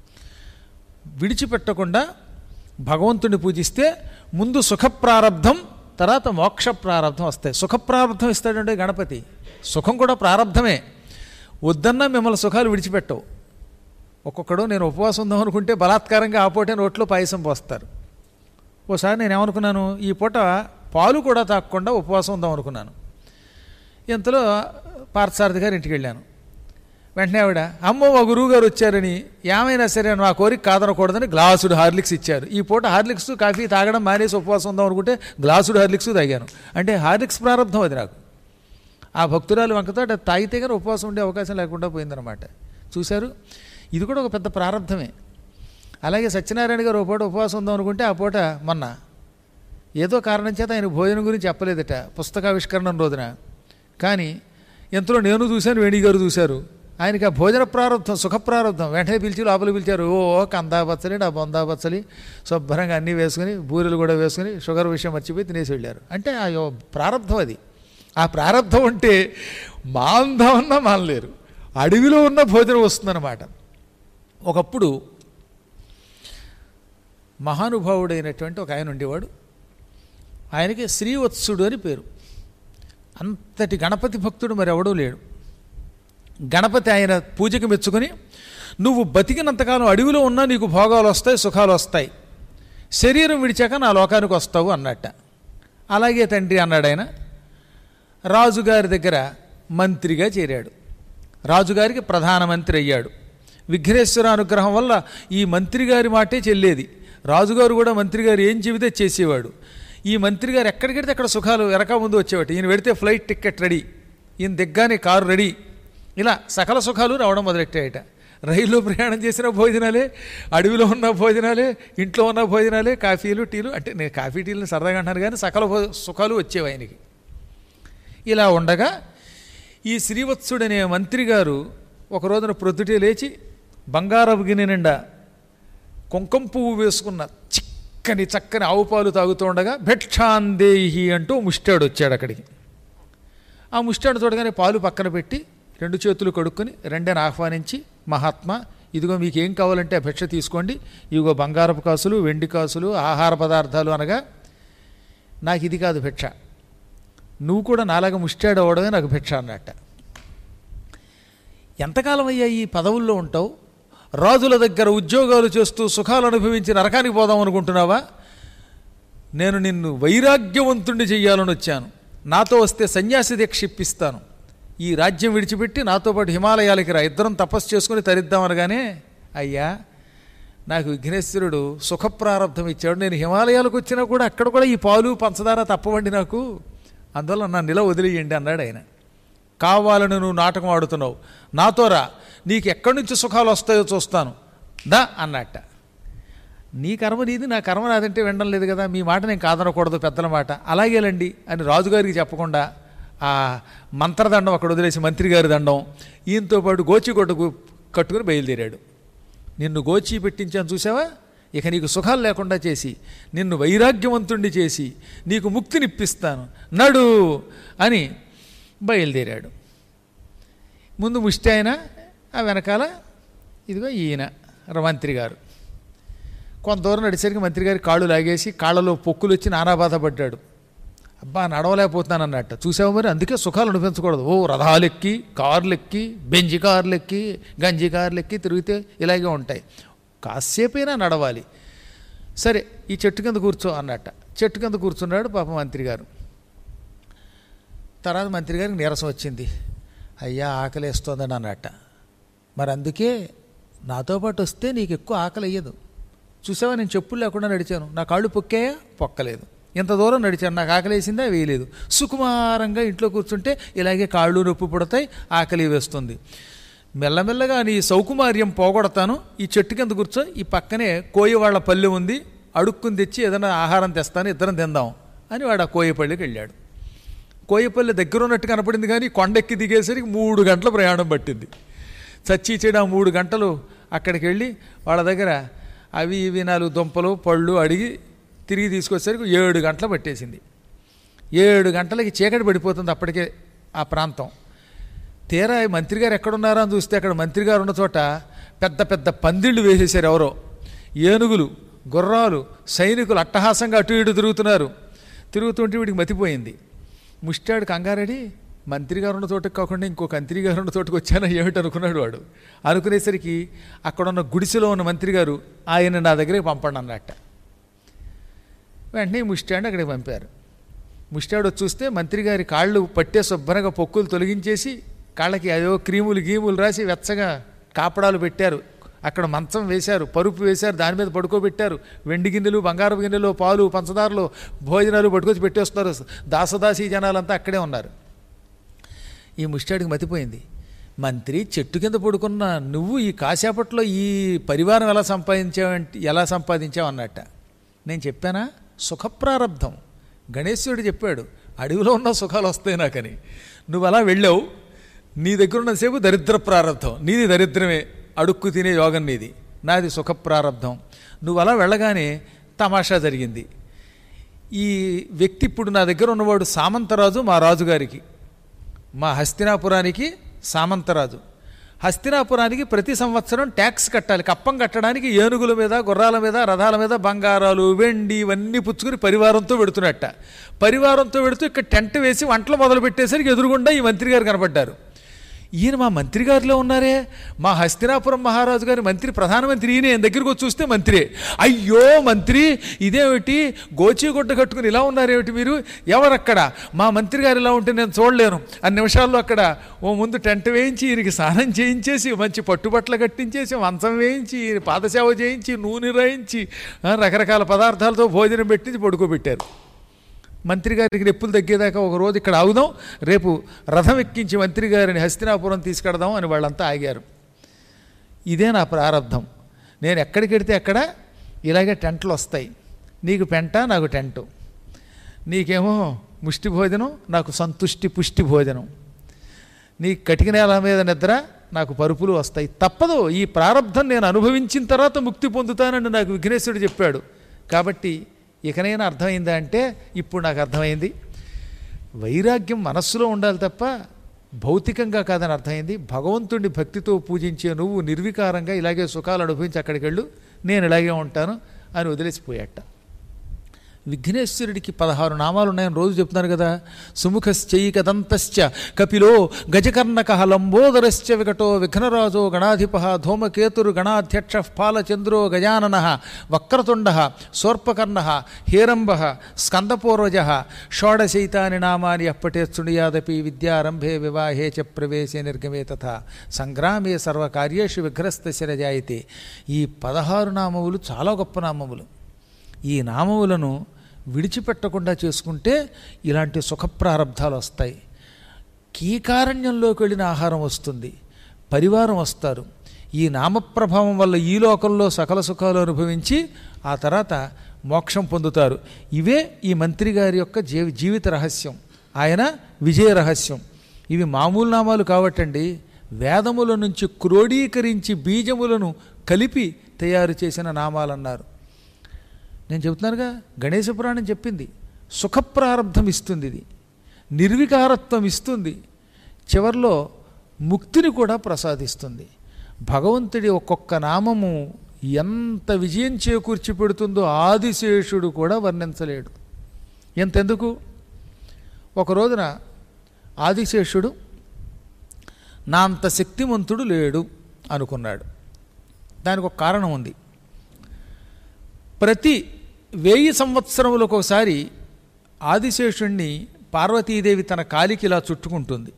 విడిచిపెట్టకుండా భగవంతుని పూజిస్తే ముందు సుఖ ప్రారంధం తర్వాత మోక్ష ప్రారంధం వస్తాయి సుఖ ప్రారంధం ఇస్తాడంటే గణపతి సుఖం కూడా ప్రారంధమే వద్దన్నా మిమ్మల్ని సుఖాలు విడిచిపెట్టవు ఒక్కొక్కడు నేను ఉపవాసం ఉందాం అనుకుంటే బలాత్కారంగా ఆ పూటే నోట్లో పాయసం పోస్తారు ఓసారి నేను ఏమనుకున్నాను ఈ పూట పాలు కూడా తాగకుండా ఉపవాసం ఉందాం అనుకున్నాను ఇంతలో పార్థసారథి గారి ఇంటికి వెళ్ళాను వెంటనే ఆవిడ అమ్మో మా గురువు గారు వచ్చారని ఏమైనా సరే నా కోరిక కాదనకూడదని గ్లాసుడు హార్లిక్స్ ఇచ్చారు ఈ పూట హార్లిక్స్ కాఫీ తాగడం మానేసి ఉపవాసం ఉందాం అనుకుంటే గ్లాసుడు హార్లిక్స్ తాగాను అంటే హార్లిక్స్ ప్రారంభం అది నాకు ఆ భక్తురాలు వంకతో అది తాగితే కానీ ఉపవాసం ఉండే అవకాశం లేకుండా పోయిందనమాట చూశారు ఇది కూడా ఒక పెద్ద ప్రారంభమే అలాగే సత్యనారాయణ గారు ఒక పూట ఉపవాసం ఉందాం అనుకుంటే ఆ పూట మొన్న ఏదో కారణం చేత ఆయన భోజనం గురించి చెప్పలేదట పుస్తకావిష్కరణ రోజున కానీ ఎంతలో నేను చూశాను వేణి గారు చూశారు ఆయనకి ఆ భోజన ప్రారంభం సుఖ ప్రారంభం వెంటనే పిలిచి లోపల పిలిచారు ఓ కందా బచ్చలి నా బొందా బచ్చలి శుభ్రంగా అన్నీ వేసుకుని బూరెలు కూడా వేసుకుని షుగర్ విషయం మర్చిపోయి తినేసి వెళ్ళారు అంటే ఆ యో- ప్రారంభం అది ఆ ప్రారంభం అంటే మాంధమన్నా మానలేరు అడవిలో ఉన్న భోజనం వస్తుందన్నమాట ఒకప్పుడు మహానుభావుడైనటువంటి ఒక ఆయన ఉండేవాడు ఆయనకి శ్రీవత్సుడు అని పేరు అంతటి గణపతి భక్తుడు మరి ఎవడూ లేడు గణపతి ఆయన పూజకి మెచ్చుకొని నువ్వు బతికినంతకాలం అడవిలో ఉన్నా నీకు భోగాలు వస్తాయి సుఖాలు వస్తాయి శరీరం విడిచాక నా లోకానికి వస్తావు అన్నట్ట అలాగే తండ్రి అన్నాడు ఆయన రాజుగారి దగ్గర మంత్రిగా చేరాడు రాజుగారికి ప్రధానమంత్రి అయ్యాడు విఘ్నేశ్వర అనుగ్రహం వల్ల ఈ మంత్రి గారి మాటే చెల్లేది రాజుగారు కూడా మంత్రి గారు ఏం చెబితే చేసేవాడు ఈ మంత్రి గారు ఎక్కడికెడితే అక్కడ సుఖాలు వెనక ముందు వచ్చేవాటి ఈయన పెడితే ఫ్లైట్ టికెట్ రెడీ ఈయన దిగ్గానే కారు రెడీ ఇలా సకల సుఖాలు రావడం మొదలెట్టాయట రైల్లో ప్రయాణం చేసిన భోజనాలే అడవిలో ఉన్న భోజనాలే ఇంట్లో ఉన్న భోజనాలే కాఫీలు టీలు అంటే నేను కాఫీ టీలు సరదాగా అంటాను కానీ సకల భో- సుఖాలు వచ్చేవి ఆయనకి ఇలా ఉండగా ఈ శ్రీవత్సుడనే మంత్రి గారు ఒక రోజున ప్రొద్దుటే లేచి బంగారపు గిన్నె నిండా కుంకం పువ్వు వేసుకున్న చిక్కని చక్కని ఆవు పాలు తాగుతూ ఉండగా భిక్షాందేహి అంటూ ముష్టాడు వచ్చాడు అక్కడికి ఆ ముష్టాడు చూడగానే పాలు పక్కన పెట్టి రెండు చేతులు కడుక్కొని రెండని ఆహ్వానించి మహాత్మా ఇదిగో మీకు ఏం కావాలంటే ఆ భిక్ష తీసుకోండి ఇదిగో బంగారపు కాసులు వెండి కాసులు ఆహార పదార్థాలు అనగా నాకు ఇది కాదు భిక్ష నువ్వు కూడా నాలాగా ముష్టాడు అవ్వడమే నాకు భిక్ష అన్నట్ట ఎంతకాలం అయ్యా ఈ పదవుల్లో ఉంటావు రాజుల దగ్గర ఉద్యోగాలు చేస్తూ సుఖాలు అనుభవించి నరకానికి పోదాం అనుకుంటున్నావా నేను నిన్ను వైరాగ్యవంతుణ్ణి చెయ్యాలని వచ్చాను నాతో వస్తే సన్యాసి దీక్ష ఇప్పిస్తాను ఈ రాజ్యం విడిచిపెట్టి నాతో పాటు హిమాలయాలకి రా ఇద్దరం తపస్సు చేసుకుని తరిద్దామనగానే అయ్యా నాకు విఘ్నేశ్వరుడు సుఖప్రారంధం ఇచ్చాడు నేను హిమాలయాలకు వచ్చినా కూడా అక్కడ కూడా ఈ పాలు పంచదార తప్పవండి నాకు అందువల్ల నా నిల వదిలేయండి అన్నాడు ఆయన కావాలని నువ్వు నాటకం ఆడుతున్నావు నాతో రా నీకు ఎక్కడి నుంచి సుఖాలు వస్తాయో చూస్తాను దా అన్నట్ట నీ కర్మ నీది నా కర్మ నాదంటే వినడం లేదు కదా మీ మాట నేను కాదనకూడదు పెద్దల మాట అలాగేలండి అని రాజుగారికి చెప్పకుండా ఆ మంత్రదండం అక్కడ వదిలేసి మంత్రి గారి దండం ఈయనతో పాటు గోచిగొడ్డ గు- కట్టుకుని బయలుదేరాడు నిన్ను గోచి పెట్టించాను చూసావా ఇక నీకు సుఖాలు లేకుండా చేసి నిన్ను వైరాగ్యవంతుణ్ణి చేసి నీకు ముక్తినిప్పిస్తాను నడు అని బయలుదేరాడు ముందు ముష్టి ఆయన ఆ వెనకాల ఇదిగో ఈయన మంత్రి గారు కొంత దూరం నడిచేసరికి మంత్రి గారి కాళ్ళు లాగేసి కాళ్ళలో పొక్కులు వచ్చి నానా బాధపడ్డాడు అబ్బా నడవలేకపోతున్నాను అన్నట్ట చూసావు మరి అందుకే సుఖాలు అనిపించకూడదు ఓ రథాలెక్కి కార్లెక్కి బెంజి కార్లెక్కి గంజి కార్లెక్కి తిరిగితే ఇలాగే ఉంటాయి కాసేపైనా నడవాలి సరే ఈ చెట్టు కింద కూర్చో అన్నట్ట చెట్టు కింద కూర్చున్నాడు పాప మంత్రి గారు తర్వాత మంత్రి గారికి నీరసం వచ్చింది అయ్యా ఆకలి వేస్తోందని అన్నట్ట మరి అందుకే నాతో పాటు వస్తే నీకు ఎక్కువ ఆకలి అయ్యదు చూసావా నేను చెప్పులు లేకుండా నడిచాను నా కాళ్ళు పొక్కాయా పొక్కలేదు ఇంత దూరం నడిచాను నాకు ఆకలి వేసిందా వేయలేదు సుకుమారంగా ఇంట్లో కూర్చుంటే ఇలాగే కాళ్ళు నొప్పి పుడతాయి ఆకలి వేస్తుంది మెల్లమెల్లగా నీ సౌకుమార్యం పోగొడతాను ఈ చెట్టు కింద కూర్చో ఈ పక్కనే కోయి వాళ్ళ పల్లె ఉంది అడుక్కుని తెచ్చి ఏదైనా ఆహారం తెస్తాను ఇద్దరం తిందాం అని వాడు ఆ కోయపల్లికి వెళ్ళాడు కోయపల్లి దగ్గర ఉన్నట్టు కనపడింది కానీ కొండెక్కి దిగేసరికి మూడు గంటల ప్రయాణం పట్టింది చచ్చి చెడు ఆ మూడు గంటలు అక్కడికి వెళ్ళి వాళ్ళ దగ్గర అవి ఇవి నాలుగు దుంపలు పళ్ళు అడిగి తిరిగి తీసుకొచ్చేసరికి ఏడు గంటలు పట్టేసింది ఏడు గంటలకి చీకటి పడిపోతుంది అప్పటికే ఆ ప్రాంతం తీరా ఈ మంత్రి గారు ఎక్కడున్నారా అని చూస్తే అక్కడ మంత్రి గారు ఉన్న చోట పెద్ద పెద్ద పందిళ్ళు వేసేశారు ఎవరో ఏనుగులు గుర్రాలు సైనికులు అట్టహాసంగా అటు ఇటు తిరుగుతున్నారు తిరుగుతుంటే వీడికి మతిపోయింది ముష్టాడు కంగారడి మంత్రి గారు ఉన్న చోటకి కాకుండా ఇంకో కంత్రి గారు ఉన్న చోటకి వచ్చానా ఏమిటి అనుకున్నాడు వాడు అనుకునేసరికి అక్కడున్న గుడిసెలో ఉన్న మంత్రి గారు ఆయన నా దగ్గరికి పంపండి అన్నట్ట వెంటనే ఈ ముష్టాడిని అక్కడికి పంపారు ముష్టాడు వచ్చి చూస్తే మంత్రి గారి కాళ్ళు పట్టే శుభ్రంగా పొక్కులు తొలగించేసి కాళ్ళకి అదో క్రీములు గీములు రాసి వెచ్చగా కాపడాలు పెట్టారు అక్కడ మంచం వేశారు పరుపు వేశారు దాని మీద పడుకోబెట్టారు వెండి గిన్నెలు బంగారపు గిన్నెలు పాలు పంచదారలు భోజనాలు పట్టుకొచ్చి పెట్టేస్తున్నారు దాసదాసీ జనాలంతా అక్కడే ఉన్నారు ఈ ముష్టాడికి మతిపోయింది మంత్రి చెట్టు కింద పడుకున్న నువ్వు ఈ కాసేపట్లో ఈ పరివారం ఎలా సంపాదించావంటే ఎలా సంపాదించావు అన్నట్ట నేను చెప్పానా సుఖప్రారబ్ధం గణేశుడు చెప్పాడు అడవిలో ఉన్న సుఖాలు వస్తాయి నాకని నువ్వు అలా వెళ్ళావు నీ దగ్గర ఉన్నసేపు దరిద్ర ప్రారంధం నీది దరిద్రమే అడుక్కు తినే యోగం నీది నాది సుఖ ప్రారంధం నువ్వు అలా వెళ్ళగానే తమాషా జరిగింది ఈ వ్యక్తి ఇప్పుడు నా దగ్గర ఉన్నవాడు సామంతరాజు మా రాజుగారికి మా హస్తినాపురానికి సామంతరాజు హస్తినాపురానికి ప్రతి సంవత్సరం ట్యాక్స్ కట్టాలి కప్పం కట్టడానికి ఏనుగుల మీద గుర్రాల మీద రథాల మీద బంగారాలు వెండి ఇవన్నీ పుచ్చుకుని పరివారంతో పెడుతున్నట్ట పరివారంతో పెడుతూ ఇక్కడ టెంట్ వేసి వంటలు మొదలు పెట్టేసరికి ఎదురుగుండా ఈ మంత్రి గారు కనపడ్డారు ఈయన మా మంత్రి గారిలో ఉన్నారే మా హస్తినాపురం మహారాజు గారి మంత్రి ప్రధానమంత్రి ఈయన ఈయన దగ్గరికి వచ్చి చూస్తే మంత్రి అయ్యో మంత్రి ఇదేమిటి గోచిగుడ్డ కట్టుకుని ఇలా ఉన్నారేమిటి మీరు ఎవరక్కడ మా మంత్రి గారు ఇలా ఉంటే నేను చూడలేను అన్ని నిమిషాల్లో అక్కడ ఓ ముందు టెంట్ వేయించి ఈయనకి స్నానం చేయించేసి మంచి పట్టుబట్టలు కట్టించేసి మంచం వేయించి ఈయన పాదసేవ చేయించి నూనె రాయించి ఆ, రకరకాల పదార్థాలతో భోజనం పెట్టించి పడుకోబెట్టారు మంత్రి గారికి నొప్పులు తగ్గేదాకా ఒక రోజు ఇక్కడ ఆగుదాం రేపు రథం ఎక్కించి మంత్రి గారిని హస్తినాపురం తీసుకెడదాం అని వాళ్ళంతా ఆగారు ఇదే నా ప్రారంధం నేను ఎక్కడికి వెడితే అక్కడ ఇలాగే టెంట్లు వస్తాయి నీకు పెంట నాకు టెంటు నీకేమో ముష్టి భోజనం నాకు సంతుష్టి పుష్టి భోజనం నీ కటిక నేల మీద నిద్ర నాకు పరుపులు వస్తాయి తప్పదు ఈ ప్రారంధం నేను అనుభవించిన తర్వాత ముక్తి పొందుతానని నాకు విఘ్నేశ్వరుడు చెప్పాడు కాబట్టి ఇకనైనా అర్థమైందా అంటే ఇప్పుడు నాకు అర్థమైంది వైరాగ్యం మనస్సులో ఉండాలి తప్ప భౌతికంగా కాదని అర్థమైంది భగవంతుడిని భక్తితో పూజించే నువ్వు నిర్వికారంగా ఇలాగే సుఖాలు అనుభవించి అక్కడికి వెళ్ళు నేను ఇలాగే ఉంటాను అని వదిలేసిపోయాట విఘ్నేశ్వరుడికి పదహారు నామాలు ఉన్నాయని రోజు చెప్తున్నారు కదా సుముఖశ్చైకదంతశ్చ కపిలో గజకర్ణక లంబోదరశ్చ వికటో విఘ్నరాజో గణాధిప ధూమకేతురు గణాధ్యక్ష పాలచంద్రో గజానన వక్రతుండ సోర్పకర్ణ హేరంబ స్కందపూర్వజ షోడశైతాని నామాని అప్పటే శృణుయాదపి విద్యారంభే వివాహే చ ప్రవేశే నిర్గమే తథా సంగ్రామే సర్వకార్యేషు విఘ్రస్త శిరజాయితే ఈ పదహారు నామములు చాలా గొప్ప నామములు ఈ నామములను విడిచిపెట్టకుండా చేసుకుంటే ఇలాంటి సుఖ ప్రారంధాలు వస్తాయి కీకారణ్యంలోకి వెళ్ళిన ఆహారం వస్తుంది పరివారం వస్తారు ఈ నామప్రభావం వల్ల ఈ లోకంలో సకల సుఖాలు అనుభవించి ఆ తర్వాత మోక్షం పొందుతారు ఇవే ఈ మంత్రి గారి యొక్క జీవి జీవిత రహస్యం ఆయన విజయ రహస్యం ఇవి మామూలు నామాలు కావటండి వేదముల నుంచి క్రోడీకరించి బీజములను కలిపి తయారు చేసిన నామాలన్నారు నేను చెబుతున్నానుగా గణేశ పురాణం చెప్పింది సుఖప్రారంధం ఇస్తుంది ఇది నిర్వికారత్వం ఇస్తుంది చివర్లో ముక్తిని కూడా ప్రసాదిస్తుంది భగవంతుడి ఒక్కొక్క నామము ఎంత విజయం చేకూర్చి పెడుతుందో ఆదిశేషుడు కూడా వర్ణించలేడు ఎంతెందుకు ఒక రోజున ఆదిశేషుడు నా అంత శక్తిమంతుడు లేడు అనుకున్నాడు దానికి ఒక కారణం ఉంది ప్రతి వెయ్యి సంవత్సరములకు ఒకసారి ఆదిశేషుణ్ణి పార్వతీదేవి తన కాలికి ఇలా చుట్టుకుంటుంది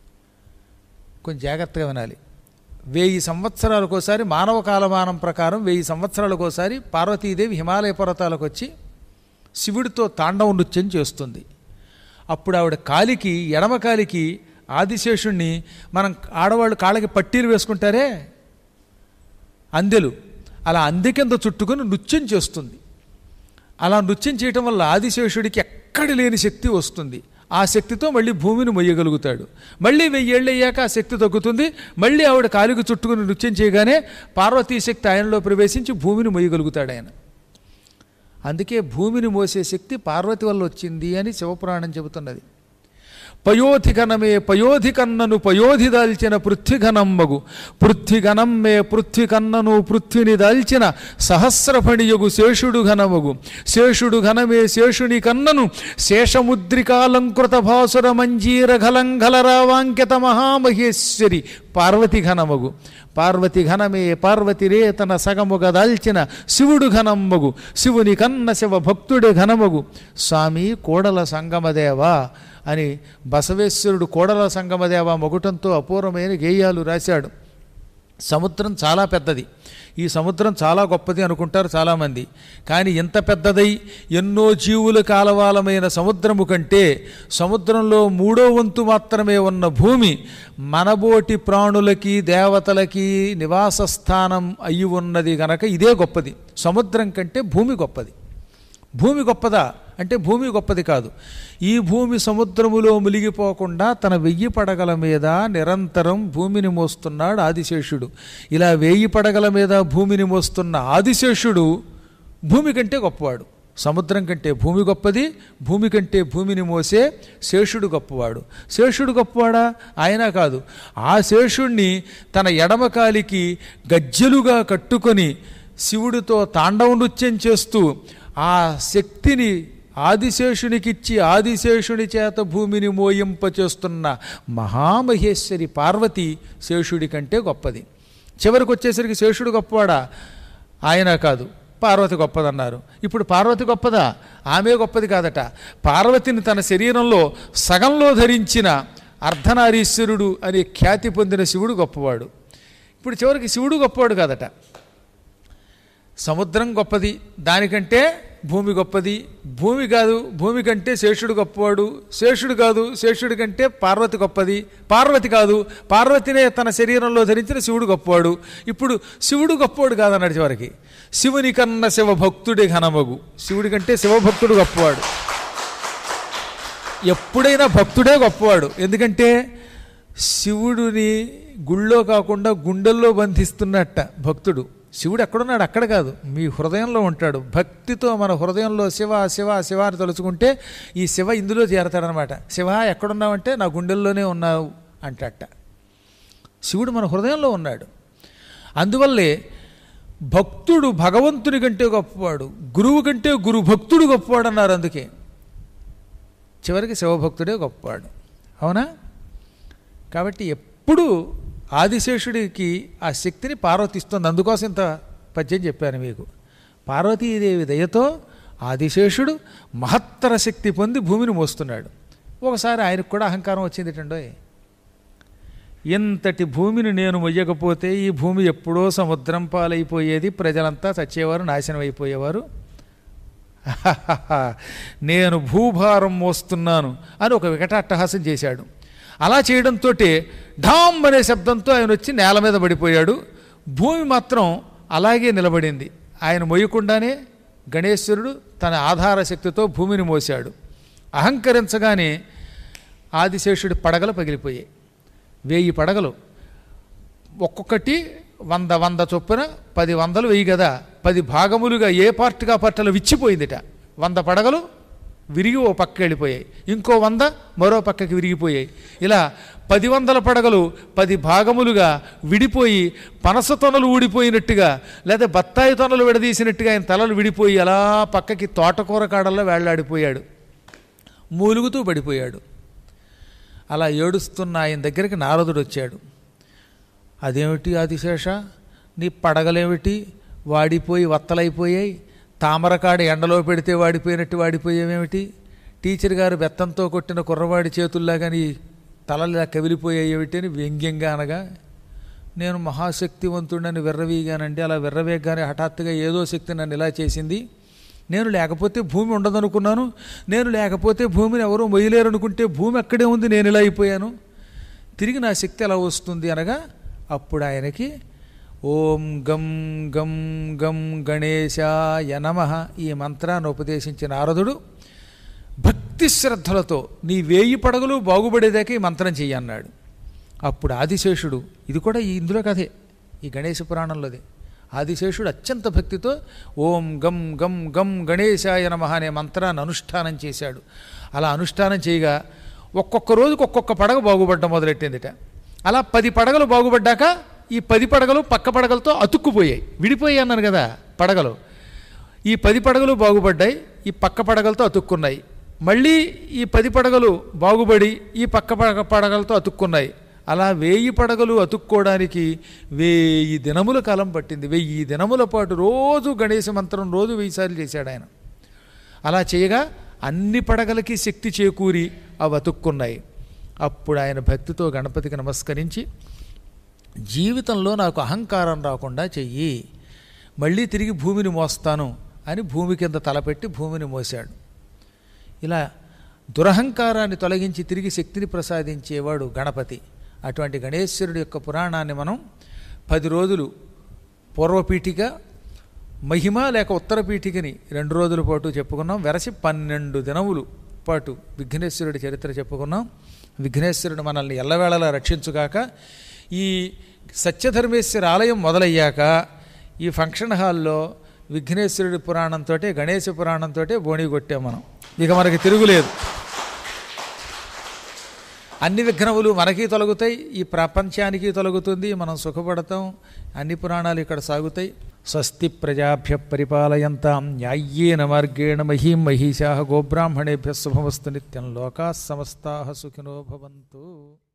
కొంచెం జాగ్రత్తగా వినాలి వెయ్యి సంవత్సరాలకు ఒకసారి మానవ కాలమానం ప్రకారం వెయ్యి సంవత్సరాలకు ఒకసారి పార్వతీదేవి హిమాలయ పర్వతాలకు వచ్చి శివుడితో తాండవ నృత్యం చేస్తుంది అప్పుడు ఆవిడ కాలికి ఎడమ కాలికి ఆదిశేషుణ్ణి మనం ఆడవాళ్ళు కాళ్ళకి పట్టీలు వేసుకుంటారే అందెలు అలా అందె కింద చుట్టుకొని నృత్యం చేస్తుంది అలా నృత్యం చేయటం వల్ల ఆదిశేషుడికి ఎక్కడ లేని శక్తి వస్తుంది ఆ శక్తితో మళ్ళీ భూమిని మొయ్యగలుగుతాడు మళ్ళీ వెయ్యేళ్ళు అయ్యాక ఆ శక్తి తగ్గుతుంది మళ్ళీ ఆవిడ కాలికి చుట్టుకుని నృత్యం చేయగానే పార్వతీ శక్తి ఆయనలో ప్రవేశించి భూమిని మొయ్యగలుగుతాడు ఆయన అందుకే భూమిని మోసే శక్తి పార్వతి వల్ల వచ్చింది అని శివపురాణం చెబుతున్నది పయోధిఘనమే పయోధికన్నను పయోధి దాల్చిన పృథ్వీఘనంబగు పృథ్వీఘనమ్మే పృథ్వీకన్నను పృథ్విని దాల్చిన సహస్రఫణియగు శేషుడు ఘనమగు శేషుడు ఘనమే శేషుని కన్నను శేషముద్రికాలంకృత భాసుర మంజీర ఘలంఘలరావాంకిత మహామహేశ్వరి పార్వతి ఘనమగు పార్వతి ఘనమే పార్వతిరే తన సగముగ దాల్చిన శివుడు ఘనమ్మగు శివుని కన్న శివ భక్తుడే ఘనమగు స్వామి కోడల సంగమదేవా అని బసవేశ్వరుడు కోడల సంగమదేవ మొగుటంతో అపూర్వమైన గేయాలు రాశాడు సముద్రం చాలా పెద్దది ఈ సముద్రం చాలా గొప్పది అనుకుంటారు చాలామంది కానీ ఇంత పెద్దదై ఎన్నో జీవుల కాలవాలమైన సముద్రము కంటే సముద్రంలో మూడో వంతు మాత్రమే ఉన్న భూమి మనబోటి ప్రాణులకి దేవతలకి నివాస స్థానం అయి ఉన్నది గనక ఇదే గొప్పది సముద్రం కంటే భూమి గొప్పది భూమి గొప్పదా అంటే భూమి గొప్పది కాదు ఈ భూమి సముద్రములో మునిగిపోకుండా తన వెయ్యి పడగల మీద నిరంతరం భూమిని మోస్తున్నాడు ఆదిశేషుడు ఇలా వెయ్యి పడగల మీద భూమిని మోస్తున్న ఆదిశేషుడు భూమి కంటే గొప్పవాడు సముద్రం కంటే భూమి గొప్పది భూమి కంటే భూమిని మోసే శేషుడు గొప్పవాడు శేషుడు గొప్పవాడా ఆయన కాదు ఆ శేషుణ్ణి తన ఎడమకాలికి గజ్జెలుగా కట్టుకొని శివుడితో తాండవ నృత్యం చేస్తూ ఆ శక్తిని ఆదిశేషునికిచ్చి ఆదిశేషుని చేత భూమిని మోయింపచేస్తున్న మహామహేశ్వరి పార్వతి శేషుడి కంటే గొప్పది చివరికి వచ్చేసరికి శేషుడు గొప్పవాడా ఆయన కాదు పార్వతి గొప్పదన్నారు ఇప్పుడు పార్వతి గొప్పదా ఆమె గొప్పది కాదట పార్వతిని తన శరీరంలో సగంలో ధరించిన అర్ధనారీశ్వరుడు అనే ఖ్యాతి పొందిన శివుడు గొప్పవాడు ఇప్పుడు చివరికి శివుడు గొప్పవాడు కాదట సముద్రం గొప్పది దానికంటే భూమి గొప్పది భూమి కాదు భూమి కంటే శేషుడు గొప్పవాడు శేషుడు కాదు శేషుడి కంటే పార్వతి గొప్పది పార్వతి కాదు పార్వతినే తన శరీరంలో ధరించిన శివుడు గొప్పవాడు ఇప్పుడు శివుడు గొప్పవాడు కాదన్నాడు చివరికి శివుని కన్న శివ భక్తుడే ఘనమగు శివుడి కంటే శివభక్తుడు గొప్పవాడు ఎప్పుడైనా భక్తుడే గొప్పవాడు ఎందుకంటే శివుడిని గుళ్ళో కాకుండా గుండెల్లో బంధిస్తున్నట్ట భక్తుడు శివుడు ఎక్కడున్నాడు అక్కడ కాదు మీ హృదయంలో ఉంటాడు భక్తితో మన హృదయంలో శివ శివ శివ అని తలుచుకుంటే ఈ శివ ఇందులో చేరతాడనమాట శివ ఎక్కడున్నావంటే నా గుండెల్లోనే ఉన్నావు అంటట శివుడు మన హృదయంలో ఉన్నాడు అందువల్లే భక్తుడు భగవంతుని కంటే గొప్పవాడు గురువు కంటే గురు భక్తుడు గొప్పవాడు అన్నారు అందుకే చివరికి శివభక్తుడే గొప్పవాడు అవునా కాబట్టి ఎప్పుడు ఆదిశేషుడికి ఆ శక్తిని పార్వతిస్తుంది అందుకోసం ఇంత పద్యం చెప్పాను మీకు పార్వతీదేవి దయతో ఆదిశేషుడు మహత్తర శక్తి పొంది భూమిని మోస్తున్నాడు ఒకసారి ఆయనకు కూడా అహంకారం వచ్చింది ఏంటండో ఇంతటి భూమిని నేను మొయ్యకపోతే ఈ భూమి ఎప్పుడో సముద్రం పాలైపోయేది ప్రజలంతా చచ్చేవారు నాశనం అయిపోయేవారు నేను భూభారం మోస్తున్నాను అని ఒక వికటాట్టహాసం చేశాడు అలా చేయడంతో ఢామ్ అనే శబ్దంతో ఆయన వచ్చి నేల మీద పడిపోయాడు భూమి మాత్రం అలాగే నిలబడింది ఆయన మొయ్యకుండానే గణేశ్వరుడు తన ఆధార శక్తితో భూమిని మోశాడు అహంకరించగానే ఆదిశేషుడి పడగలు పగిలిపోయాయి వెయ్యి పడగలు ఒక్కొక్కటి వంద వంద చొప్పున పది వందలు వెయ్యి కదా పది భాగములుగా ఏ పార్ట్గా పట్టలు విచ్చిపోయిందిట వంద పడగలు విరిగి ఓ పక్క వెళ్ళిపోయాయి ఇంకో వంద మరో పక్కకి విరిగిపోయాయి ఇలా పది వందల పడగలు పది భాగములుగా విడిపోయి పనస తొనలు ఊడిపోయినట్టుగా లేదా బత్తాయి తొనలు విడదీసినట్టుగా ఆయన తలలు విడిపోయి అలా పక్కకి తోటకూర కాడల్లో వేళ్లాడిపోయాడు మూలుగుతూ పడిపోయాడు అలా ఏడుస్తున్న ఆయన దగ్గరికి నారదుడు వచ్చాడు అదేమిటి ఆదిశేష నీ పడగలేమిటి వాడిపోయి వత్తలైపోయాయి తామరకాడ ఎండలో పెడితే వాడిపోయినట్టు వాడిపోయేవేమిటి టీచర్ గారు బెత్తంతో కొట్టిన కుర్రవాడి చేతుల్లాగా నీ తలలా కవిలిపోయాయి ఏమిటి అని వ్యంగ్యంగా అనగా నేను మహాశక్తివంతుడని విర్రవీగానండి అలా విర్రవేగానే హఠాత్తుగా ఏదో శక్తి నన్ను ఇలా చేసింది నేను లేకపోతే భూమి ఉండదనుకున్నాను నేను లేకపోతే భూమిని ఎవరూ మొయ్యలేరు అనుకుంటే భూమి అక్కడే ఉంది నేను ఇలా అయిపోయాను తిరిగి నా శక్తి ఎలా వస్తుంది అనగా అప్పుడు ఆయనకి ఓం గం గం గం గణేశాయ నమ ఈ మంత్రాన్ని ఉపదేశించిన నారదుడు భక్తి శ్రద్ధలతో నీ వేయి పడగలు బాగుపడేదాకా ఈ మంత్రం చెయ్యి అన్నాడు అప్పుడు ఆదిశేషుడు ఇది కూడా ఈ ఇందులో కథే ఈ గణేశ పురాణంలోదే ఆదిశేషుడు అత్యంత భక్తితో ఓం గం గం గం గణేశాయ నమ అనే మంత్రాన్ని అనుష్ఠానం చేశాడు అలా అనుష్ఠానం చేయగా ఒక్కొక్క రోజుకు ఒక్కొక్క పడగ బాగుపడడం మొదలెట్టిందిట అలా పది పడగలు బాగుపడ్డాక ఈ పది పడగలు పక్క పడగలతో అతుక్కుపోయాయి విడిపోయాయి అన్నాను కదా పడగలు ఈ పది పడగలు బాగుపడ్డాయి ఈ పక్క పడగలతో అతుక్కున్నాయి మళ్ళీ ఈ పది పడగలు బాగుపడి ఈ పక్క పడగ పడగలతో అతుక్కున్నాయి అలా వేయి పడగలు అతుక్కోవడానికి వెయ్యి దినముల కాలం పట్టింది వెయ్యి దినముల పాటు రోజు గణేశ మంత్రం రోజు వెయ్యి సార్లు చేశాడు ఆయన అలా చేయగా అన్ని పడగలకి శక్తి చేకూరి అవి అతుక్కున్నాయి అప్పుడు ఆయన భక్తితో గణపతికి నమస్కరించి జీవితంలో నాకు అహంకారం రాకుండా చెయ్యి మళ్ళీ తిరిగి భూమిని మోస్తాను అని భూమి కింద తలపెట్టి భూమిని మోశాడు ఇలా దురహంకారాన్ని తొలగించి తిరిగి శక్తిని ప్రసాదించేవాడు గణపతి అటువంటి గణేశ్వరుడి యొక్క పురాణాన్ని మనం పది రోజులు పూర్వపీఠిక మహిమ లేక ఉత్తర పీఠికని రెండు రోజుల పాటు చెప్పుకున్నాం వెరసి పన్నెండు దినములు పాటు విఘ్నేశ్వరుడి చరిత్ర చెప్పుకున్నాం విఘ్నేశ్వరుడు మనల్ని ఎల్లవేళలా రక్షించుగాక ఈ సత్యధర్మేశ్వర ఆలయం మొదలయ్యాక ఈ ఫంక్షన్ హాల్లో విఘ్నేశ్వరుడి పురాణంతో గణేశ పురాణంతో బోణి కొట్టాం మనం ఇక మనకి తిరుగులేదు అన్ని విఘ్నములు మనకి తొలగుతాయి ఈ ప్రపంచానికి తొలగుతుంది మనం సుఖపడతాం అన్ని పురాణాలు ఇక్కడ సాగుతాయి స్వస్తి ప్రజాభ్య పరిపాలయంతాం న్యాయ్యేన మార్గేణ మహీం మహిషా గోబ్రాహ్మణేభ్య శుభమస్తు నిత్యం లోకా సమస్తా సుఖినో భవంతు